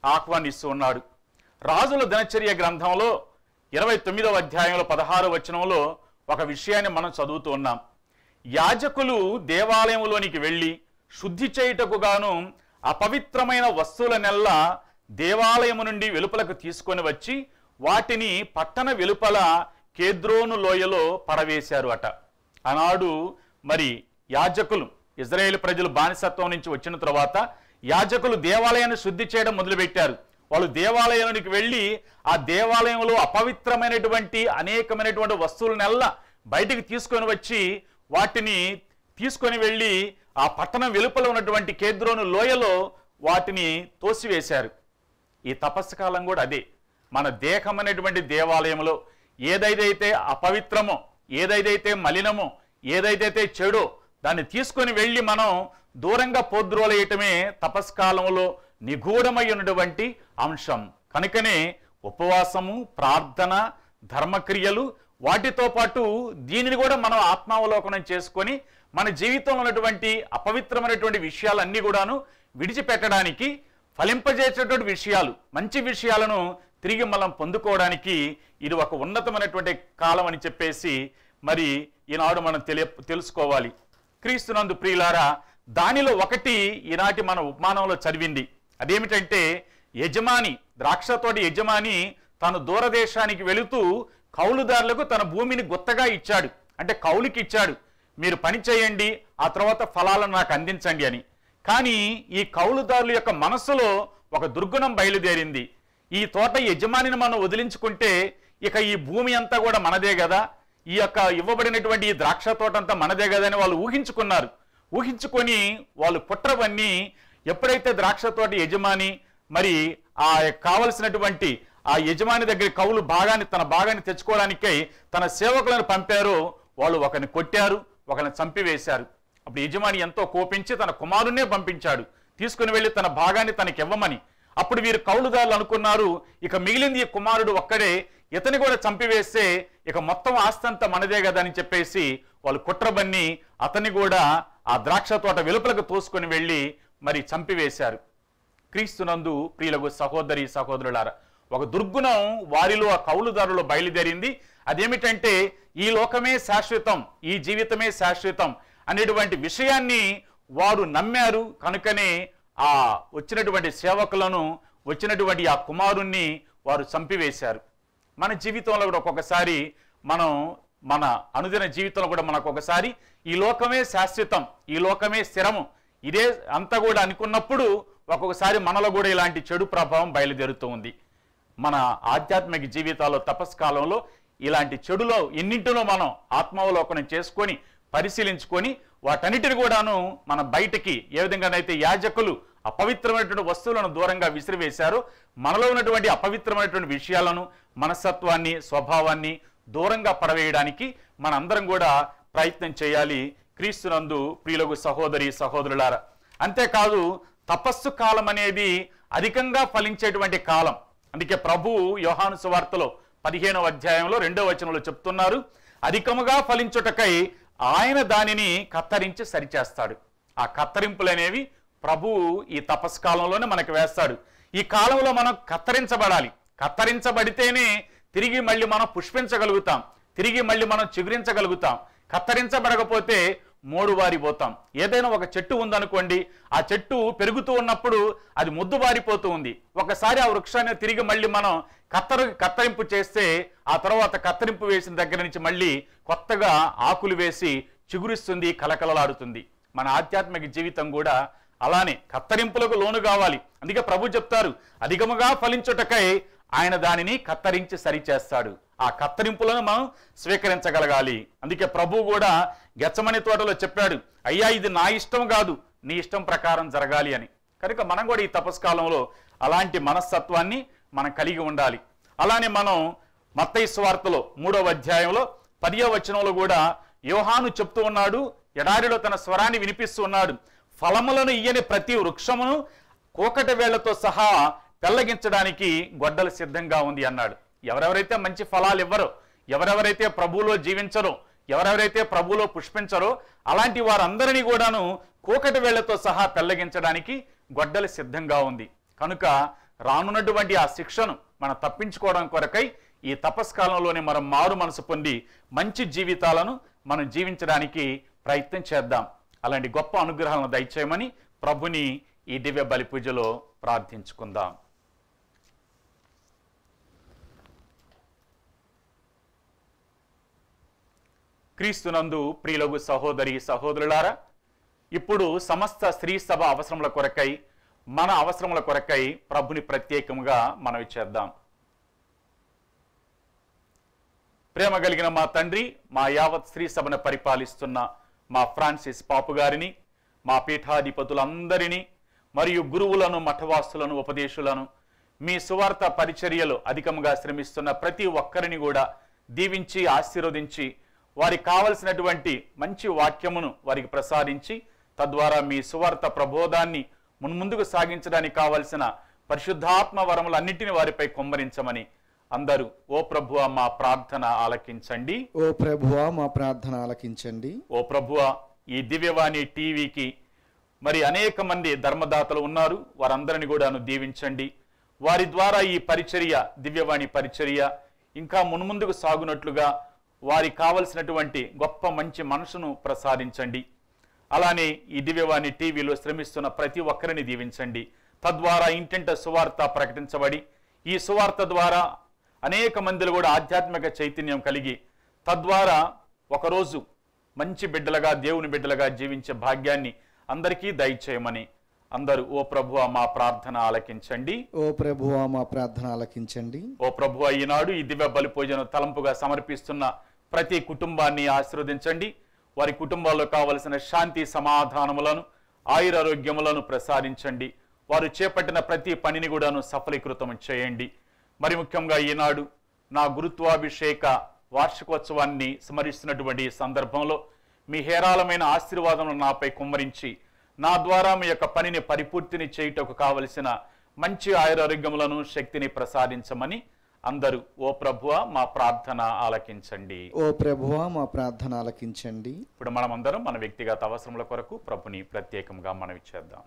ఆహ్వానిస్తూ ఉన్నాడు రాజుల దినచర్య గ్రంథంలో ఇరవై తొమ్మిదవ అధ్యాయంలో పదహారు వచనంలో ఒక విషయాన్ని మనం చదువుతూ ఉన్నాం యాజకులు దేవాలయంలోనికి వెళ్ళి శుద్ధి చేయుటకు గాను అపవిత్రమైన వస్తువులనెల్లా దేవాలయము నుండి వెలుపలకు తీసుకొని వచ్చి వాటిని పట్టణ వెలుపల కేద్రోను లోయలో పడవేశారు అట ఆనాడు మరి యాజకులు ఇజ్రాయేల్ ప్రజలు బానిసత్వం నుంచి వచ్చిన తర్వాత యాజకులు దేవాలయాన్ని శుద్ధి చేయడం మొదలుపెట్టారు వాళ్ళు దేవాలయానికి వెళ్ళి ఆ దేవాలయంలో అపవిత్రమైనటువంటి అనేకమైనటువంటి వస్తువులనెల్లా బయటికి తీసుకొని వచ్చి వాటిని తీసుకొని వెళ్ళి ఆ పట్టణం వెలుపల ఉన్నటువంటి కేద్రోను లోయలో వాటిని తోసివేశారు ఈ తపస్సు కాలం కూడా అదే మన దేహం అనేటువంటి దేవాలయంలో ఏదైతే అపవిత్రమో ఏదైతే మలినమో ఏదైతే చెడో దాన్ని తీసుకొని వెళ్ళి మనం దూరంగా పోద్రోలేయటమే తపస్కాలంలో నిగూఢమై ఉన్నటువంటి అంశం కనుకనే ఉపవాసము ప్రార్థన ధర్మక్రియలు వాటితో పాటు దీనిని కూడా మనం ఆత్మావలోకనం చేసుకొని మన జీవితంలో ఉన్నటువంటి అపవిత్రమైనటువంటి విషయాలన్నీ కూడాను విడిచిపెట్టడానికి ఫలింపజేసేటువంటి విషయాలు మంచి విషయాలను తిరిగి మనం పొందుకోవడానికి ఇది ఒక ఉన్నతమైనటువంటి కాలం అని చెప్పేసి మరి ఈనాడు మనం తెలియ తెలుసుకోవాలి క్రీస్తునందు ప్రియులారా దానిలో ఒకటి ఈనాటి మన ఉపమానంలో చదివింది అదేమిటంటే యజమాని ద్రాక్షతోటి యజమాని తాను దూరదేశానికి వెళుతూ కౌలుదారులకు తన భూమిని గుత్తగా ఇచ్చాడు అంటే కౌలుకి ఇచ్చాడు మీరు పని చేయండి ఆ తర్వాత ఫలాలను నాకు అందించండి అని కానీ ఈ కౌలుదారుల యొక్క మనస్సులో ఒక దుర్గుణం బయలుదేరింది ఈ తోట యజమానిని మనం వదిలించుకుంటే ఇక ఈ భూమి అంతా కూడా మనదే కదా ఈ యొక్క ఇవ్వబడినటువంటి ఈ ద్రాక్ష తోట అంతా మనదే కదా అని వాళ్ళు ఊహించుకున్నారు ఊహించుకొని వాళ్ళు పుట్రవన్నీ ఎప్పుడైతే ద్రాక్ష తోట యజమాని మరి ఆ కావలసినటువంటి ఆ యజమాని దగ్గర కౌలు భాగాన్ని తన భాగాన్ని తెచ్చుకోవడానికై తన సేవకులను పంపారో వాళ్ళు ఒకరిని కొట్టారు ఒకరిని చంపివేశారు అప్పుడు యజమాని ఎంతో కోపించి తన కుమారుణ్ణే పంపించాడు తీసుకుని వెళ్ళి తన భాగాన్ని తనకి ఇవ్వమని అప్పుడు వీరు కౌలుదారులు అనుకున్నారు ఇక మిగిలింది ఈ కుమారుడు ఒక్కడే ఇతని కూడా చంపివేస్తే ఇక మొత్తం ఆస్తి అంతా మనదే కదా అని చెప్పేసి వాళ్ళు కుట్రబన్ని అతన్ని కూడా ఆ ద్రాక్ష తోట వెలుపలకు తోసుకొని వెళ్ళి మరి చంపివేశారు క్రీస్తునందు ప్రియులకు సహోదరి సహోదరులారా ఒక దుర్గుణం వారిలో ఆ కౌలుదారులో బయలుదేరింది అదేమిటంటే ఈ లోకమే శాశ్వతం ఈ జీవితమే శాశ్వతం అనేటువంటి విషయాన్ని వారు నమ్మారు కనుకనే ఆ వచ్చినటువంటి సేవకులను వచ్చినటువంటి ఆ కుమారుణ్ణి వారు చంపివేశారు మన జీవితంలో కూడా ఒక్కొక్కసారి మనం మన అనుదిన జీవితంలో కూడా మనకు ఒకసారి ఈ లోకమే శాశ్వతం ఈ లోకమే స్థిరము ఇదే అంతా కూడా అనుకున్నప్పుడు ఒక్కొక్కసారి మనలో కూడా ఇలాంటి చెడు ప్రభావం బయలుదేరుతూ ఉంది మన ఆధ్యాత్మిక జీవితాల్లో తపస్కాలంలో ఇలాంటి చెడులో ఎన్నింటిలో మనం ఆత్మావలోకనం చేసుకొని పరిశీలించుకొని వాటన్నిటిని కూడాను మన బయటికి ఏ విధంగానైతే యాజకులు అపవిత్రమైనటువంటి వస్తువులను దూరంగా విసిరివేశారో మనలో ఉన్నటువంటి అపవిత్రమైనటువంటి విషయాలను మనస్తత్వాన్ని స్వభావాన్ని దూరంగా పడవేయడానికి మనందరం కూడా ప్రయత్నం చేయాలి క్రీస్తునందు ప్రియులకు సహోదరి సహోదరులారా అంతేకాదు తపస్సు కాలం అనేది అధికంగా ఫలించేటువంటి కాలం అందుకే ప్రభు యోహాను సువార్తలో పదిహేనవ అధ్యాయంలో రెండవ వచనంలో చెప్తున్నారు అధికముగా ఫలించుటకై ఆయన దానిని కత్తరించి సరిచేస్తాడు ఆ కత్తరింపులు అనేవి ప్రభువు ఈ తపస్కాలంలోనే మనకు వేస్తాడు ఈ కాలంలో మనం కత్తరించబడాలి కత్తరించబడితేనే తిరిగి మళ్ళీ మనం పుష్పించగలుగుతాం తిరిగి మళ్ళీ మనం చిగురించగలుగుతాం కత్తరించబడకపోతే మోడు వారిపోతాం ఏదైనా ఒక చెట్టు ఉందనుకోండి ఆ చెట్టు పెరుగుతూ ఉన్నప్పుడు అది ముద్దు వారిపోతూ ఉంది ఒకసారి ఆ వృక్షాన్ని తిరిగి మళ్ళీ మనం కత్తరు కత్తరింపు చేస్తే ఆ తర్వాత కత్తరింపు వేసిన దగ్గర నుంచి మళ్ళీ కొత్తగా ఆకులు వేసి చిగురిస్తుంది కలకలలాడుతుంది మన ఆధ్యాత్మిక జీవితం కూడా అలానే కత్తరింపులకు లోను కావాలి అందుకే ప్రభు చెప్తారు అధికముగా ఫలించుటకై ఆయన దానిని కత్తరించి సరిచేస్తాడు ఆ కత్తరింపులను మనం స్వీకరించగలగాలి అందుకే ప్రభు కూడా గెచ్చమని తోటలో చెప్పాడు అయ్యా ఇది నా ఇష్టం కాదు నీ ఇష్టం ప్రకారం జరగాలి అని కనుక మనం కూడా ఈ తపస్కాలంలో అలాంటి మనస్తత్వాన్ని మనం కలిగి ఉండాలి అలానే మనం మత్తయి స్వార్తలో మూడవ అధ్యాయంలో పదియో వచనంలో కూడా యోహాను చెప్తూ ఉన్నాడు ఎడారిలో తన స్వరాన్ని వినిపిస్తూ ఉన్నాడు ఫలములను ఇయ్యని ప్రతి వృక్షమును కోకటి వేళ్లతో సహా పెళ్లగించడానికి గొడ్డలు సిద్ధంగా ఉంది అన్నాడు ఎవరెవరైతే మంచి ఫలాలు ఇవ్వరో ఎవరెవరైతే ప్రభువులో జీవించరో ఎవరెవరైతే ప్రభువులో పుష్పించరో అలాంటి వారందరినీ కూడాను కోకటి వేళ్లతో సహా పెళ్లగించడానికి గొడ్డలు సిద్ధంగా ఉంది కనుక రానున్నటువంటి ఆ శిక్షను మనం తప్పించుకోవడం కొరకై ఈ తపస్కాలంలోనే మనం మారు మనసు పొంది మంచి జీవితాలను మనం జీవించడానికి ప్రయత్నం చేద్దాం అలాంటి గొప్ప అనుగ్రహాలను దయచేయమని ప్రభుని ఈ దివ్య బలి పూజలో ప్రార్థించుకుందాం క్రీస్తునందు ప్రియులగు సహోదరి సహోదరులారా ఇప్పుడు సమస్త స్త్రీ సభ అవసరముల కొరకై మన అవసరముల కొరకై ప్రభుని ప్రత్యేకంగా మనవి చేద్దాం ప్రేమ కలిగిన మా తండ్రి మా యావత్ స్త్రీ సభను పరిపాలిస్తున్న మా ఫ్రాన్సిస్ పాపు గారిని మా పీఠాధిపతులందరినీ మరియు గురువులను మఠవాసులను ఉపదేశులను మీ సువార్త పరిచర్యలు అధికంగా శ్రమిస్తున్న ప్రతి ఒక్కరిని కూడా దీవించి ఆశీర్వదించి వారికి కావలసినటువంటి మంచి వాక్యమును వారికి ప్రసాదించి తద్వారా మీ సువార్త ప్రబోధాన్ని మున్ముందుకు సాగించడానికి కావలసిన పరిశుద్ధాత్మ వరములన్నిటిని వారిపై కుమ్మరించమని అందరూ ఓ ప్రభువ మా ప్రార్థన ఆలకించండి ఓ ప్రభువా మా ప్రార్థన ఆలకించండి ఓ ప్రభువ ఈ దివ్యవాణి టీవీకి మరి అనేక మంది ధర్మదాతలు ఉన్నారు వారందరిని కూడాను దీవించండి వారి ద్వారా ఈ పరిచర్య దివ్యవాణి పరిచర్య ఇంకా మున్ముందుకు సాగునట్లుగా వారికి కావలసినటువంటి గొప్ప మంచి మనసును ప్రసాదించండి అలానే ఈ దివ్యవాణి టీవీలో శ్రమిస్తున్న ప్రతి ఒక్కరిని దీవించండి తద్వారా ఇంటింట సువార్త ప్రకటించబడి ఈ సువార్త ద్వారా అనేక మందిలో కూడా ఆధ్యాత్మిక చైతన్యం కలిగి తద్వారా ఒకరోజు మంచి బిడ్డలుగా దేవుని బిడ్డలుగా జీవించే భాగ్యాన్ని అందరికీ దయచేయమని అందరూ ఓ ప్రభువ మా ప్రార్థన ఆలకించండి ఓ ప్రభువా మా ప్రార్థన ఆలకించండి ఓ ప్రభువ ఈనాడు ఈ దివ్య బలి పూజను తలంపుగా సమర్పిస్తున్న ప్రతి కుటుంబాన్ని ఆశీర్వదించండి వారి కుటుంబాల్లో కావలసిన శాంతి సమాధానములను ఆయురారోగ్యములను ప్రసాదించండి వారు చేపట్టిన ప్రతి పనిని కూడాను సఫలీకృతం చేయండి మరి ముఖ్యంగా ఈనాడు నా గురుత్వాభిషేక వార్షికోత్సవాన్ని స్మరిస్తున్నటువంటి ఈ సందర్భంలో మీ హేరాళమైన ఆశీర్వాదములను నాపై కుమ్మరించి నా ద్వారా మీ యొక్క పనిని పరిపూర్తిని చేయుటకు కావలసిన మంచి ఆయురారోగ్యములను శక్తిని ప్రసాదించమని అందరూ ఓ ప్రభువ మా ప్రార్థన ఆలకించండి ఓ ప్రభువా మా ప్రార్థన ఆలకించండి ఇప్పుడు మనం అందరం మన వ్యక్తిగత అవసరముల కొరకు ప్రభుని ప్రత్యేకంగా మనవి చేద్దాం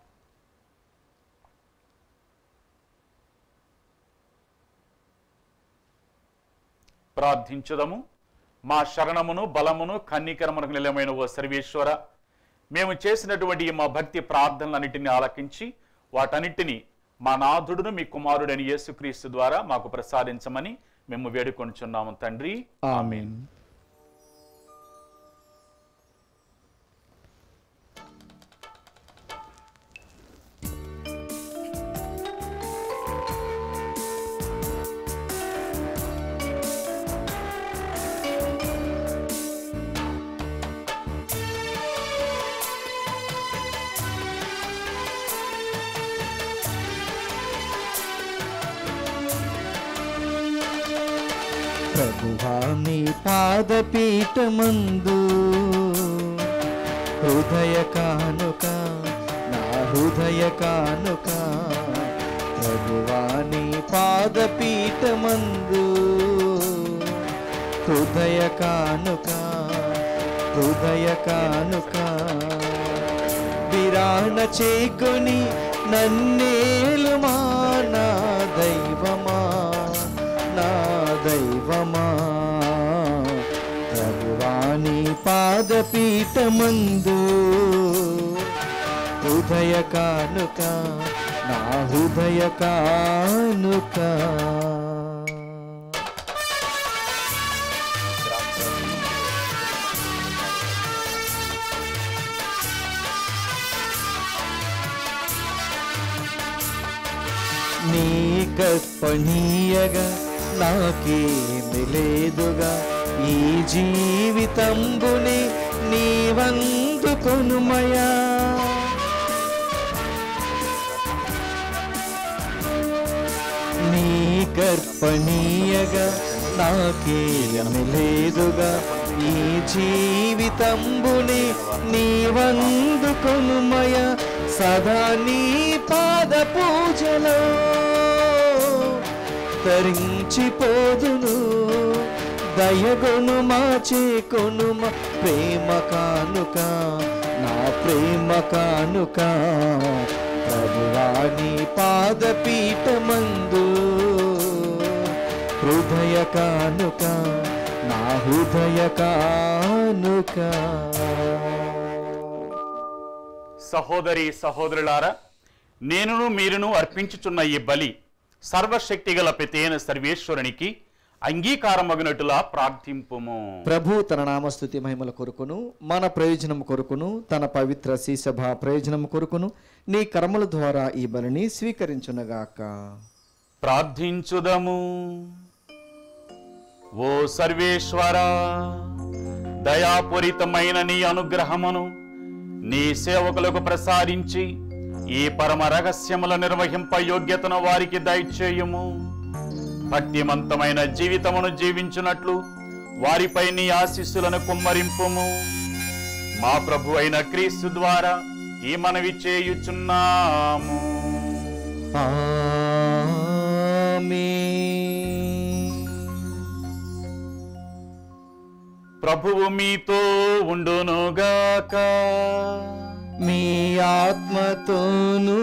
ప్రార్థించుదము మా శరణమును బలమును కన్నీకరమునకు నిలమైన ఓ సర్వేశ్వర మేము చేసినటువంటి ఈ మా భక్తి ప్రార్థనలన్నిటిని ఆలకించి వాటన్నిటిని మా నాథుడును మీ కుమారుడని యేసుక్రీస్తు ద్వారా మాకు ప్రసాదించమని మేము వేడుకొనుచున్నాము తండ్రి ఆమేన్ ప్రభువా మీ పాదపీఠమందు హృదయ కానుక నా హృదయ కానుక ప్రభువా నీ పాదపీఠమందు హృదయ కానుక హృదయ కానుక విరాణ చేకొని నన్నేలుమా నా దైవమా నా దైవమా ప్రభువాని పాదపీఠమందు హృదయ కానుక నా హృదయ కానుక నీ కర్పణీయగా నాకేమి లేదుగా ఈ జీవితంబుని నీవందుకొనుమయా నీ కర్పణీయగా నాకేమి లేదుగా ఈ జీవితంబుని నీవందుకొనుమయ సదా నీ పాద పూజలో తరించిపోదును దయగొను మాచే కొనుమ ప్రేమ కానుక నా ప్రేమ కానుక ప్రభువాని పాదపీఠమందు హృదయ కానుక నా హృదయ కానుక సహోదరి సహోదరులారా నేనును మీరును అర్పించుచున్న ఈ బలి సర్వశక్తిగల పితేన సర్వేశ్వరునికి అంగీకారమగినట్టులా ప్రార్థింపుము ప్రభు తన నామస్తుతి మహిమల కొరకును మన ప్రయోజనం కొరకును తన పవిత్ర శీసభ ప్రయోజనం కొరకును నీ కర్మల ద్వారా ఈ బలిని స్వీకరించునగాక ప్రార్థించుదము ఓ సర్వేశ్వర దయాపూరితమైన నీ అనుగ్రహమును నీ సేవకులకు ప్రసారించి ఈ పరమ రహస్యముల నిర్వహింప యోగ్యతను వారికి దయచేయుము భక్తిమంతమైన జీవితమును జీవించున్నట్లు వారిపై నీ ఆశీస్సులను కుమ్మరింపుము మా ప్రభు అయిన క్రీస్తు ద్వారా ఈ మనవి చేయుచున్నాము ప్రభువు మీతో ఉండునుగాక మీ ఆత్మతోనూ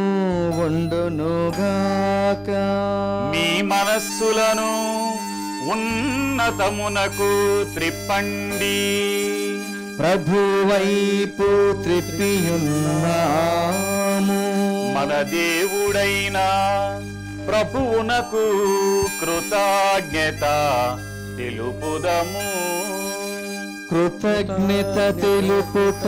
ఉండునుగాక మీ మనస్సులను ఉన్నతమునకు త్రిప్పండి ప్రభువైపు త్రిప్పియున్నాము మన దేవుడైన ప్రభువునకు కృతజ్ఞత తెలుపుదము కృతజ్ఞత తెలుపుట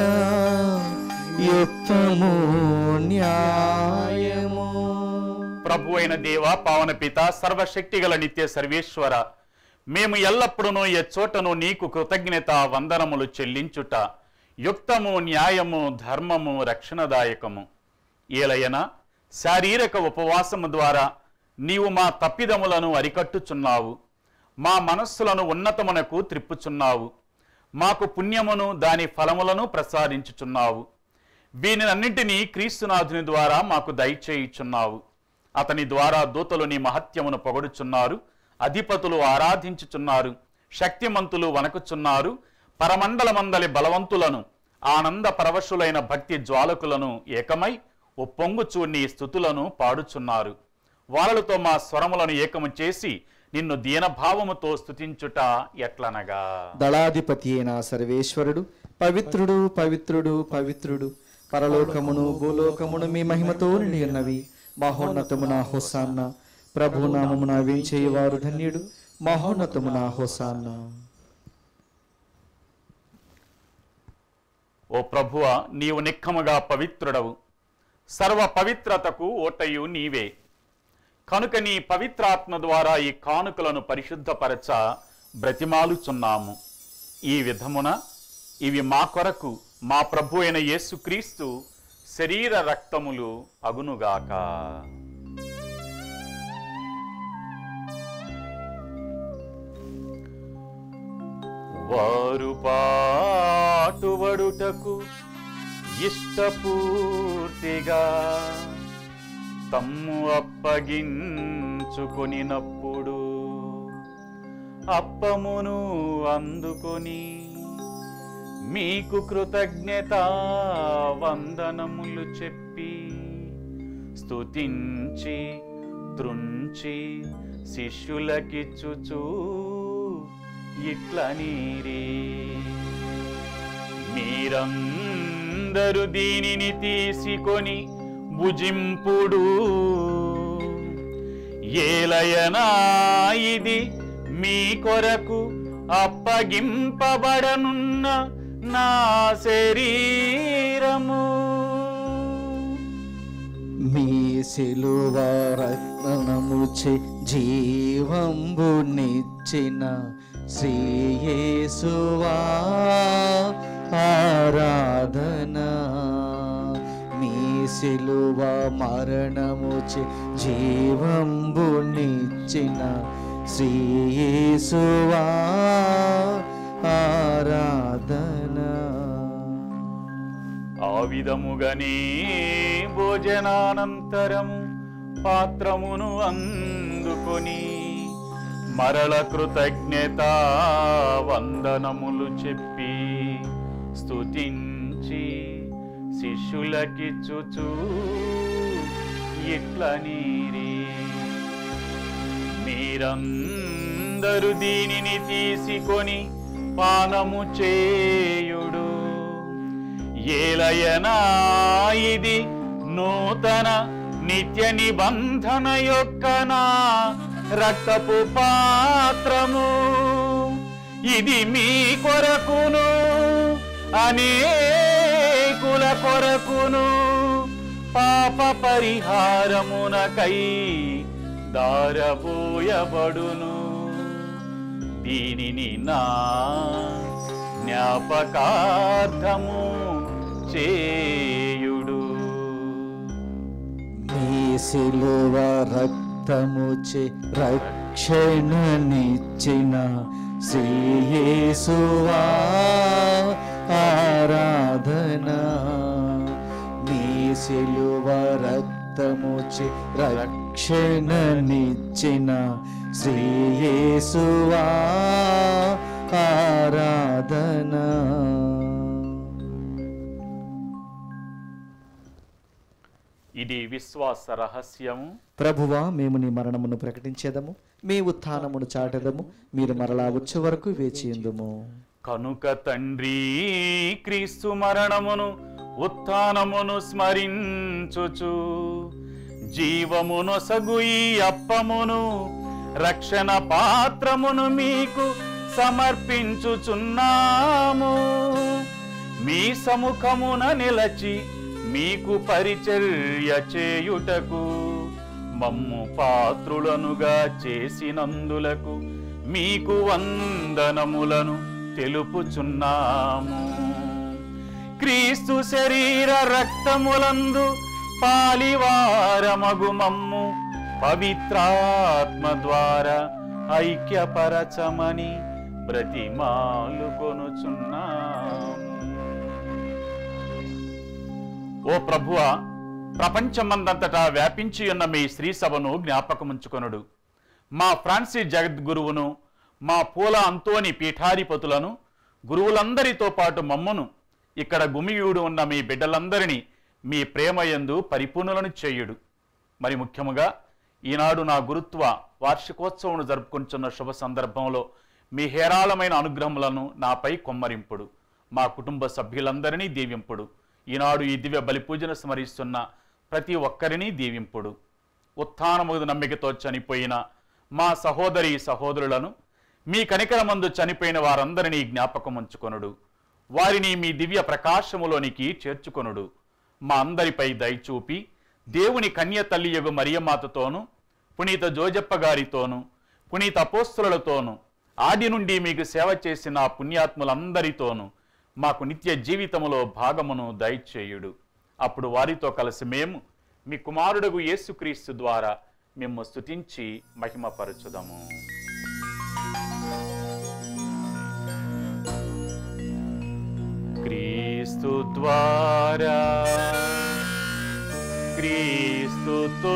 యుక్తము న్యాయము ప్రభు అయిన దేవ పావన పిత సర్వశక్తిగల నిత్య సర్వేశ్వర మేము ఎల్లప్పుడూ ఏ చోటను నీకు కృతజ్ఞత వందనములు చెల్లించుట యుక్తము న్యాయము ధర్మము రక్షణదాయకము ఏలయన శారీరక ఉపవాసము ద్వారా నీవు మా తప్పిదములను అరికట్టుచున్నావు మా మనస్సులను ఉన్నతమునకు త్రిప్పుచున్నావు మాకు పుణ్యమును దాని ఫలములను ప్రసాదించుచున్నావు వీనినన్నింటినీ క్రీస్తునాథుని ద్వారా మాకు దయచేయుచున్నావు అతని ద్వారా దూతలు నీ మహత్యమును పొగడుచున్నారు అధిపతులు ఆరాధించుచున్నారు శక్తిమంతులు వణకుచున్నారు పరమండలమందలి బలవంతులను ఆనంద పరవశులైన భక్తి జ్వాలకులను ఏకమై ఒప్పొంగుచూ నీ స్థుతులను పాడుచున్నారు వాళ్ళతో మా స్వరములను ఏకము చేసి నిన్ను దీనభావముతో స్థుతించుట ఎట్లనగా దళాధిపతి అయిన సర్వేశ్వరుడు పవిత్రుడు పవిత్రుడు పవిత్రుడు పరలోకమును భూలోకమును మీ మహిమతో నిండి ఉన్నవి మహోన్నతమున హోసాన్న ప్రభు నామమున వేంచేయవారు ధన్యుడు మహోన్నతమున హోసాన్న ఓ ప్రభువ నీవు నిక్కముగా పవిత్రుడవు సర్వ పవిత్రతకు ఓటయు నీవే కనుక నీ పవిత్రాత్మ ద్వారా ఈ కానుకలను పరిశుద్ధపరచ బ్రతిమాలుచున్నాము ఈ విధమున ఇవి మా కొరకు మా ప్రభు అయిన యేసుక్రీస్తు శరీర రక్తములు అగునుగాక వారు పాటుబడుటకు ఇష్టపూర్తిగా తమ్ము అప్పగించుకొనినప్పుడు అప్పమును అందుకొని మీకు కృతజ్ఞత వందనములు చెప్పి స్తుతించి త్రుంచి శిష్యులకిచ్చుచూ ఇట్ల నీరే మీరందరూ దీనిని తీసుకొని భుజింపుడు ఏలయనా ఇది మీ కొరకు అప్పగింపబడనున్న నా శరీరము మీ శిలువ రత్నముచే జీవంబునిచ్చిన శ్రీయేసువా ఆరాధన మీ శిలువ మరణముచే జీవంబునిచ్చిన శ్రీయేసువా ఆరాధన ఆ విధముగానే భోజనానంతరము పాత్రమును అందుకొని మరల కృతజ్ఞత వందనములు చెప్పి స్తుతించి శిష్యులకిచ్చుచూ ఇట్ల నీరే మీరందరూ దీనిని తీసుకొని పానము చేయుడు ఏలయనా ఇది నూతన నిత్య నిబంధన యొక్క నా రక్తపు పాత్రము ఇది మీ కొరకును అనేకుల కొరకును పాప పరిహారమునకై దారబోయబడును దీనిని నా జ్ఞాపకార్థము చేయుడు మీ సిలువ రక్తముచే రక్షణనిచ్చిన శ్రీయేసువా ఆరాధన మీ సిలువ రక్తముచే రక్షణనిచ్చిన శ్రీయేసువా ఆరాధన ఇది విశ్వాస రహస్యము ప్రభువా మేము నీ మరణమును ప్రకటించేదము మీ ఉత్థానమును చాటెదము మీరు మరలా వచ్చే వరకు వేచియుందుము కనుక తండ్రి క్రీస్తు మరణమును ఉత్థానమును స్మరించుచు జీవమును సగు ఈ అప్పమును రక్షణ పాత్రమును మీకు సమర్పించుచున్నాము మీ సముఖమున నిలచి మీకు పరిచర్య చేయుటకు మమ్ము పాత్రులనుగా చేసినందులకు మీకు వందనములను తెలుపుచున్నాము క్రీస్తు శరీర రక్తములందు పాలివారమగు మమ్ము పవిత్రాత్మ ద్వారా ఐక్యపరచమని బ్రతిమాలు కొనుచున్నాము ఓ ప్రభువ ప్రపంచమందంతటా వ్యాపించి ఉన్న మీ శ్రీ సభను జ్ఞాపకముంచుకొనుడు మా ఫ్రాన్సిస్ జగద్గురువును మా పూల అంతోని పీఠాధిపతులను గురువులందరితో పాటు మమ్మును ఇక్కడ గుమియూడు ఉన్న మీ బిడ్డలందరినీ మీ ప్రేమయందు పరిపూర్ణులను చేయుడు మరి ముఖ్యముగా ఈనాడు నా గురుత్వ వార్షికోత్సవం జరుపుకుంటున్న శుభ సందర్భంలో మీ హేరాళమైన అనుగ్రహములను నాపై కొమ్మరింపుడు మా కుటుంబ సభ్యులందరినీ దీవింపుడు ఈనాడు ఈ దివ్య బలి పూజను స్మరిస్తున్న ప్రతి ఒక్కరిని దీవింపుడు ఉత్థానముగు నమ్మికతో చనిపోయిన మా సహోదరి సహోదరులను మీ కనికరమందు చనిపోయిన వారందరినీ జ్ఞాపకం ఉంచుకొనుడు వారిని మీ దివ్య ప్రకాశములోనికి చేర్చుకొనుడు మా అందరిపై దయచూపి దేవుని కన్య తల్లి యొగు మరియమాతతోను పునీత జోజప్ప గారితోను పునీత అపోస్తులతోను ఆది నుండి మీకు సేవ చేసిన ఆ పుణ్యాత్ములందరితోనూ మాకు నిత్య జీవితములో భాగమును దయచేయుడు అప్పుడు వారితో కలిసి మేము మీ కుమారుడుగు యేసుక్రీస్తు ద్వారా మేము స్తుతించి మహిమపరచుదము క్రీస్తు ద్వారా క్రీస్తుతో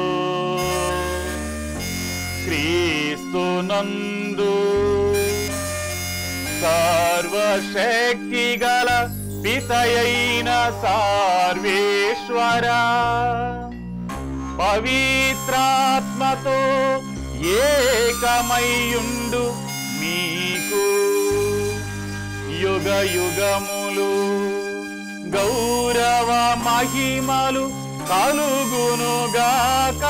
క్రీస్తు నందు సర్వశక్తి గల పితయైన సార్వేశ్వర పవిత్రాత్మతో ఏకమయ్యుండు మీకు యుగ యుగములు గౌరవ మహిమలు కలుగునుగాక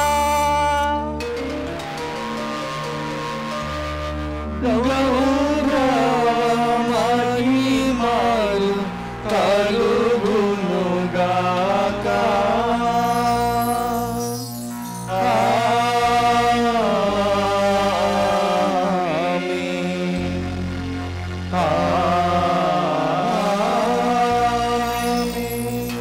మహిమలు కలుగునుగాక. ఆమేన్. ఆమేన్.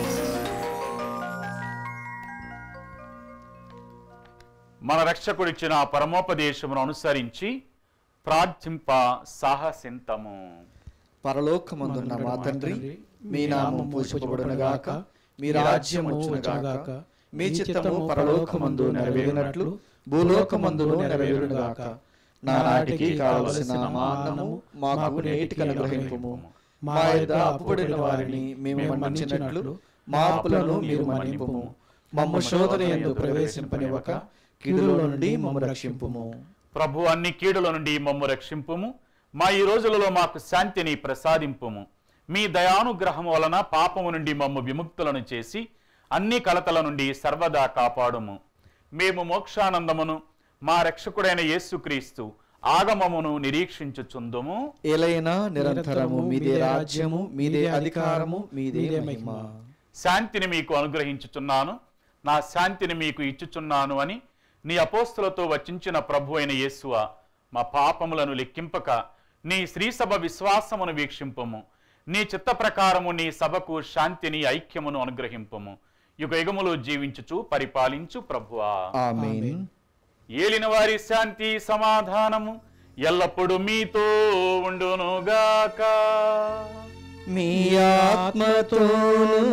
మన రక్షకుడిచ్చిన పరమోపదేశమును అనుసరించి ప్రార్థింప సాహసింతము పరలోకమందున్న మా తండ్రి మీ నామం పూజింపబడునుగాక మీ రాజ్యం వచ్చునుగాక మీ చిత్తము పరలోకమందు నెరవేరినట్లు భూలోకమందును నెరవేరునుగాక నానాటికి కావలసిన మా అన్నము మాకు నేటికి అనుగ్రహింపుము మా యొద్ద అప్పుబడిన వారిని మేము మన్నించినట్లు మా అప్పులను మీరు మన్నింపుము మమ్మ శోధన ఎందు ప్రవేశింపనివ్వక కీడులో నుండి మమ్మ రక్షింపుము ప్రభు అన్ని కీడుల నుండి మమ్ము రక్షింపుము మా ఈ రోజులలో మాకు శాంతిని ప్రసాదింపుము మీ దయానుగ్రహం వలన పాపము నుండి మమ్ము విముక్తులను చేసి అన్ని కలతల నుండి సర్వదా కాపాడుము మేము మోక్షానందమును మా రక్షకుడైన యేసుక్రీస్తు ఆగమమును నిరీక్షించుచుందుము ఏలైనా నిరంతరము మీదే రాజ్యము మీదే అధికారము మీదే మహిమ శాంతిని మీకు అనుగ్రహించుచున్నాను నా శాంతిని మీకు ఇచ్చుచున్నాను అని నీ అపోస్తులతో వచించిన ప్రభు అయిన యేసువ మా పాపములను లెక్కింపక నీ శ్రీసభ విశ్వాసమును వీక్షింపము నీ చిత్త ప్రకారము నీ సభకు శాంతిని ఐక్యమును అనుగ్రహింపము యుగ యుగములు జీవించుచు పరిపాలించు ప్రభువా ఆమేన్ ఏలిన వారి శాంతి సమాధానము ఎల్లప్పుడూ మీతో ఉండునుగాక మీ ఆత్మతోను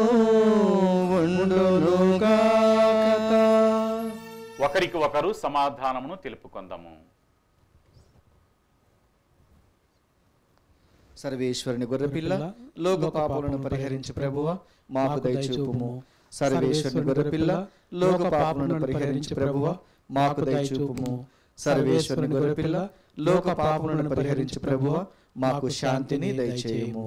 ఉండునుగాక ఒకరికి ఒకరు సమాధానమును తెలుపుకుందాము సర్వేశ్వరుని గొర్రెపిల్ల లోక పాపలను పరిహరించి ప్రభువ మాకు దయచూపుము సర్వేశ్వరుని గొర్రెపిల్ల లోక పాపలను పరిహరించి ప్రభువ మాకు దయచూపుము సర్వేశ్వరుని గొర్రెపిల్ల లోక పాపలను పరిహరించి ప్రభువ మాకు శాంతిని దయచేయము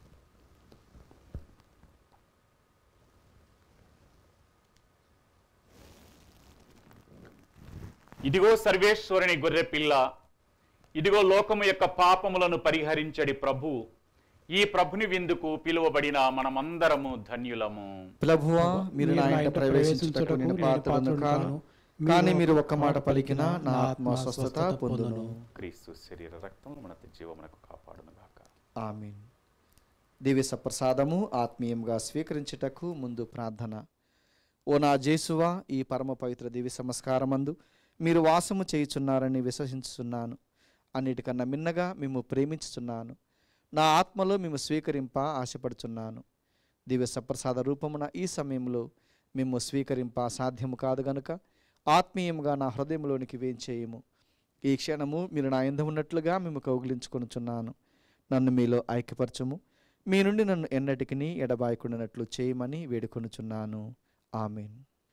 ఇదిగో సర్వేశ్వరుని గొర్రె పిల్ల ఇదిగో లోకము యొక్క పాపములను పరిహరించడి ప్రభు ఈ ప్రభుని విందుకు పిలువబడిన మనమందరము ధన్యులము ప్రభువా మీరు నా ఇంట ప్రవేశించుటకు నేను పాత్రను కాను కానీ మీరు ఒక్క మాట పలికిన నా ఆత్మ స్వస్థత పొందును క్రీస్తు శరీర రక్తము మన జీవమునకు కాపాడును గాక ఆమీన్ దివ్య సప్రసాదము ఆత్మీయంగా స్వీకరించుటకు ముందు ప్రార్థన ఓ నా జేసువా ఈ పరమ పవిత్ర దివ్య సంస్కారమందు మీరు వాసము చేయుచున్నారని విశ్వసించుచున్నాను అన్నిటికన్నా మిన్నగా మేము ప్రేమించుచున్నాను నా ఆత్మలో మేము స్వీకరింప ఆశపడుచున్నాను దివ్య సప్రసాద రూపమున ఈ సమయంలో మేము స్వీకరింప సాధ్యము కాదు గనుక ఆత్మీయంగా నా హృదయంలోనికి వేంచేయము ఈ క్షణము మీరు నా ఎందు ఉన్నట్లుగా మేము కౌగిలించుకొనుచున్నాను నన్ను మీలో ఐక్యపరచుము మీ నుండి నన్ను ఎన్నటికి ఎడబాయకుండానట్లు చేయమని వేడుకొనుచున్నాను ఆమెన్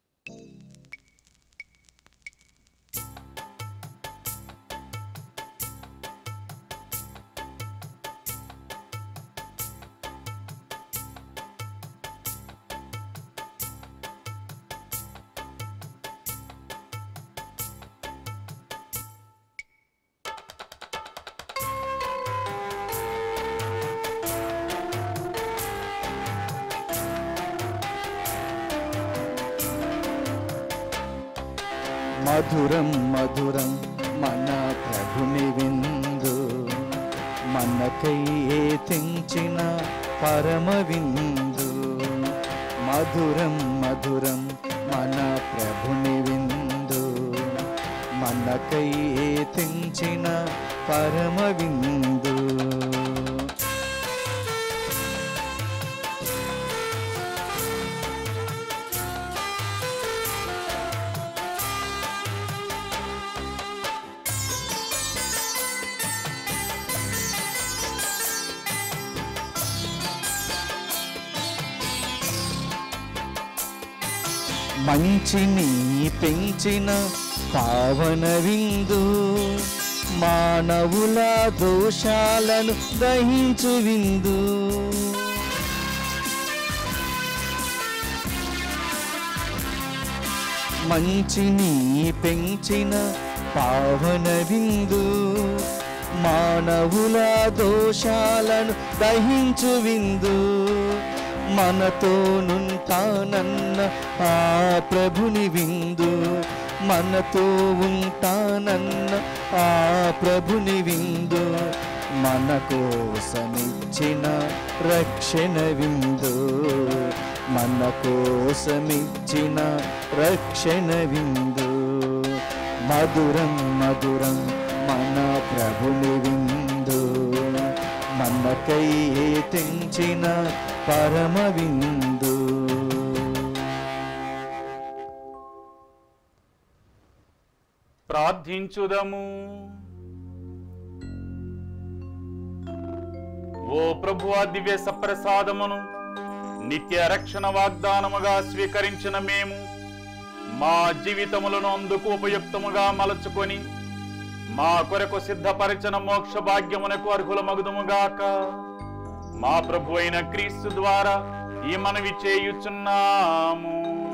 మధురం మధురం మన ప్రభుని విందు మనకై తెంచిన పరమ విందు మధురం మధురం మన ప్రభుని విందు మనకై తెంచిన పరమ విందు మంచిని పెంచిన పావన విందు మానవుల దోషాలను దహించు విందు మంచిని పెంచిన పావన విందు మానవుల దోషాలను దహించు విందు మనతో నుంటానన్న ఆ ప్రభుని విందు మనతో ఉంటానన్న ఆ ప్రభుని విందు మన కోసమిచ్చిన రక్షణ విందు మన కోసమిచ్చిన రక్షణ విందు మధురం మధురం మన ప్రభుని విందు మనకై తెంచిన పరమ విందు ప్రార్థించుదము ఓ ప్రభువా దివ్య సప్రసాదమును నిత్య రక్షణ వాగ్దానముగా స్వీకరించిన మేము మా జీవితములను అందుకు ఉపయుక్తముగా మలచుకొని మా కొరకు సిద్ధపరిచిన మోక్ష భాగ్యమునకు అర్హుల మగుదుముగాక మా ప్రభు అయిన క్రీస్తు ద్వారా ఈ మనవి చేయుచున్నాము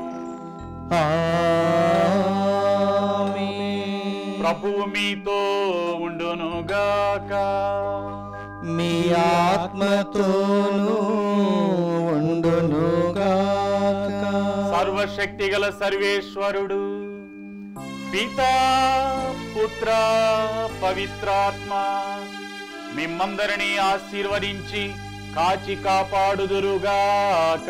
ఆమేన్. ప్రభువు మీతో ఉండునుగాక మీ ఆత్మతోనూ ఉండునుగాక సర్వశక్తి గల సర్వేశ్వరుడు పితా పుత్ర పవిత్రాత్మ మిమ్మందరినీ ఆశీర్వదించి కాచి కాపాడుదురుగాక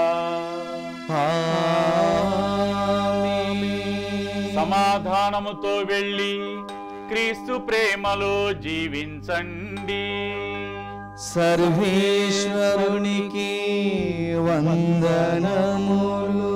ఆమేన్. సమాధానముతో వెళ్ళి క్రీస్తు ప్రేమలో జీవించండి సర్వేశ్వరునికి వందనములు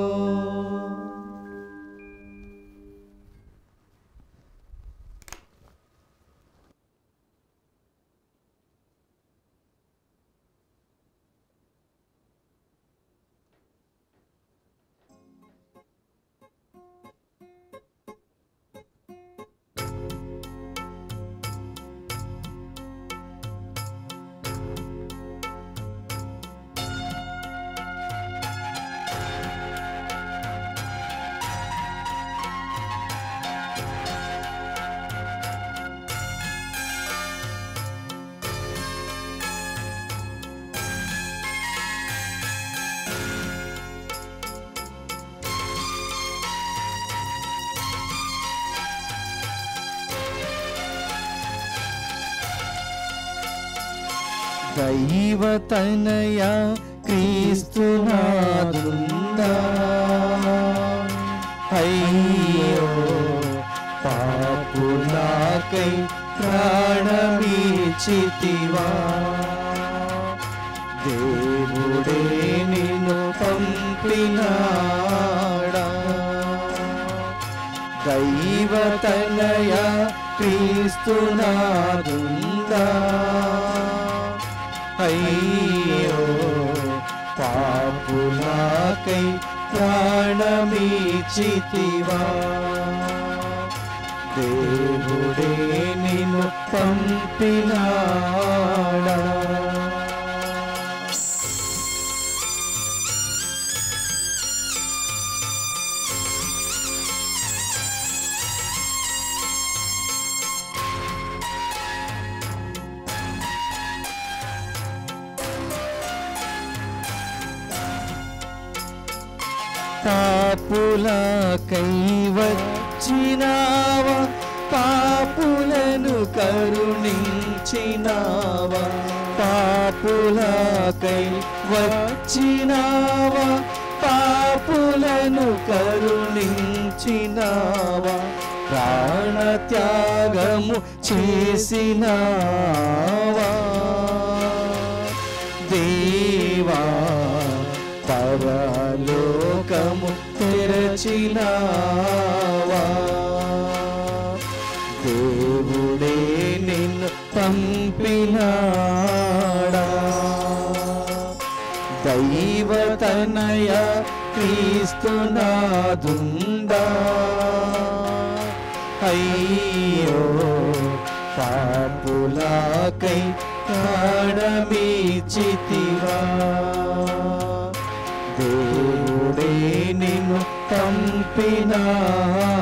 దైవతనయ క్రీస్తునాదుందా అయ్యో పాపులాకై ప్రాణమీచితివా దేవుడే నిన్ను పంపినాడా దైవతనయ క్రీస్తునాదుందా అయ్యో పాపులాకై ప్రాణమీచితివా దేవుడే నిన్ను పంపినాడా పాపులకై వచ్చినావా పాపులను కరుణించినావా పాపులకై వచ్చినావా పాపులను కరుణించినావా ప్రాణత్యాగము చేసినావా దేవా పరలోకము తెరచినావా దేవుడే నిన్ను పంపినాడా దైవతనయ క్రీస్తునాదుందా అయ్యో పాపులాకై ప్రాణమీచితివా దేవుడే నిన్ను పంపినా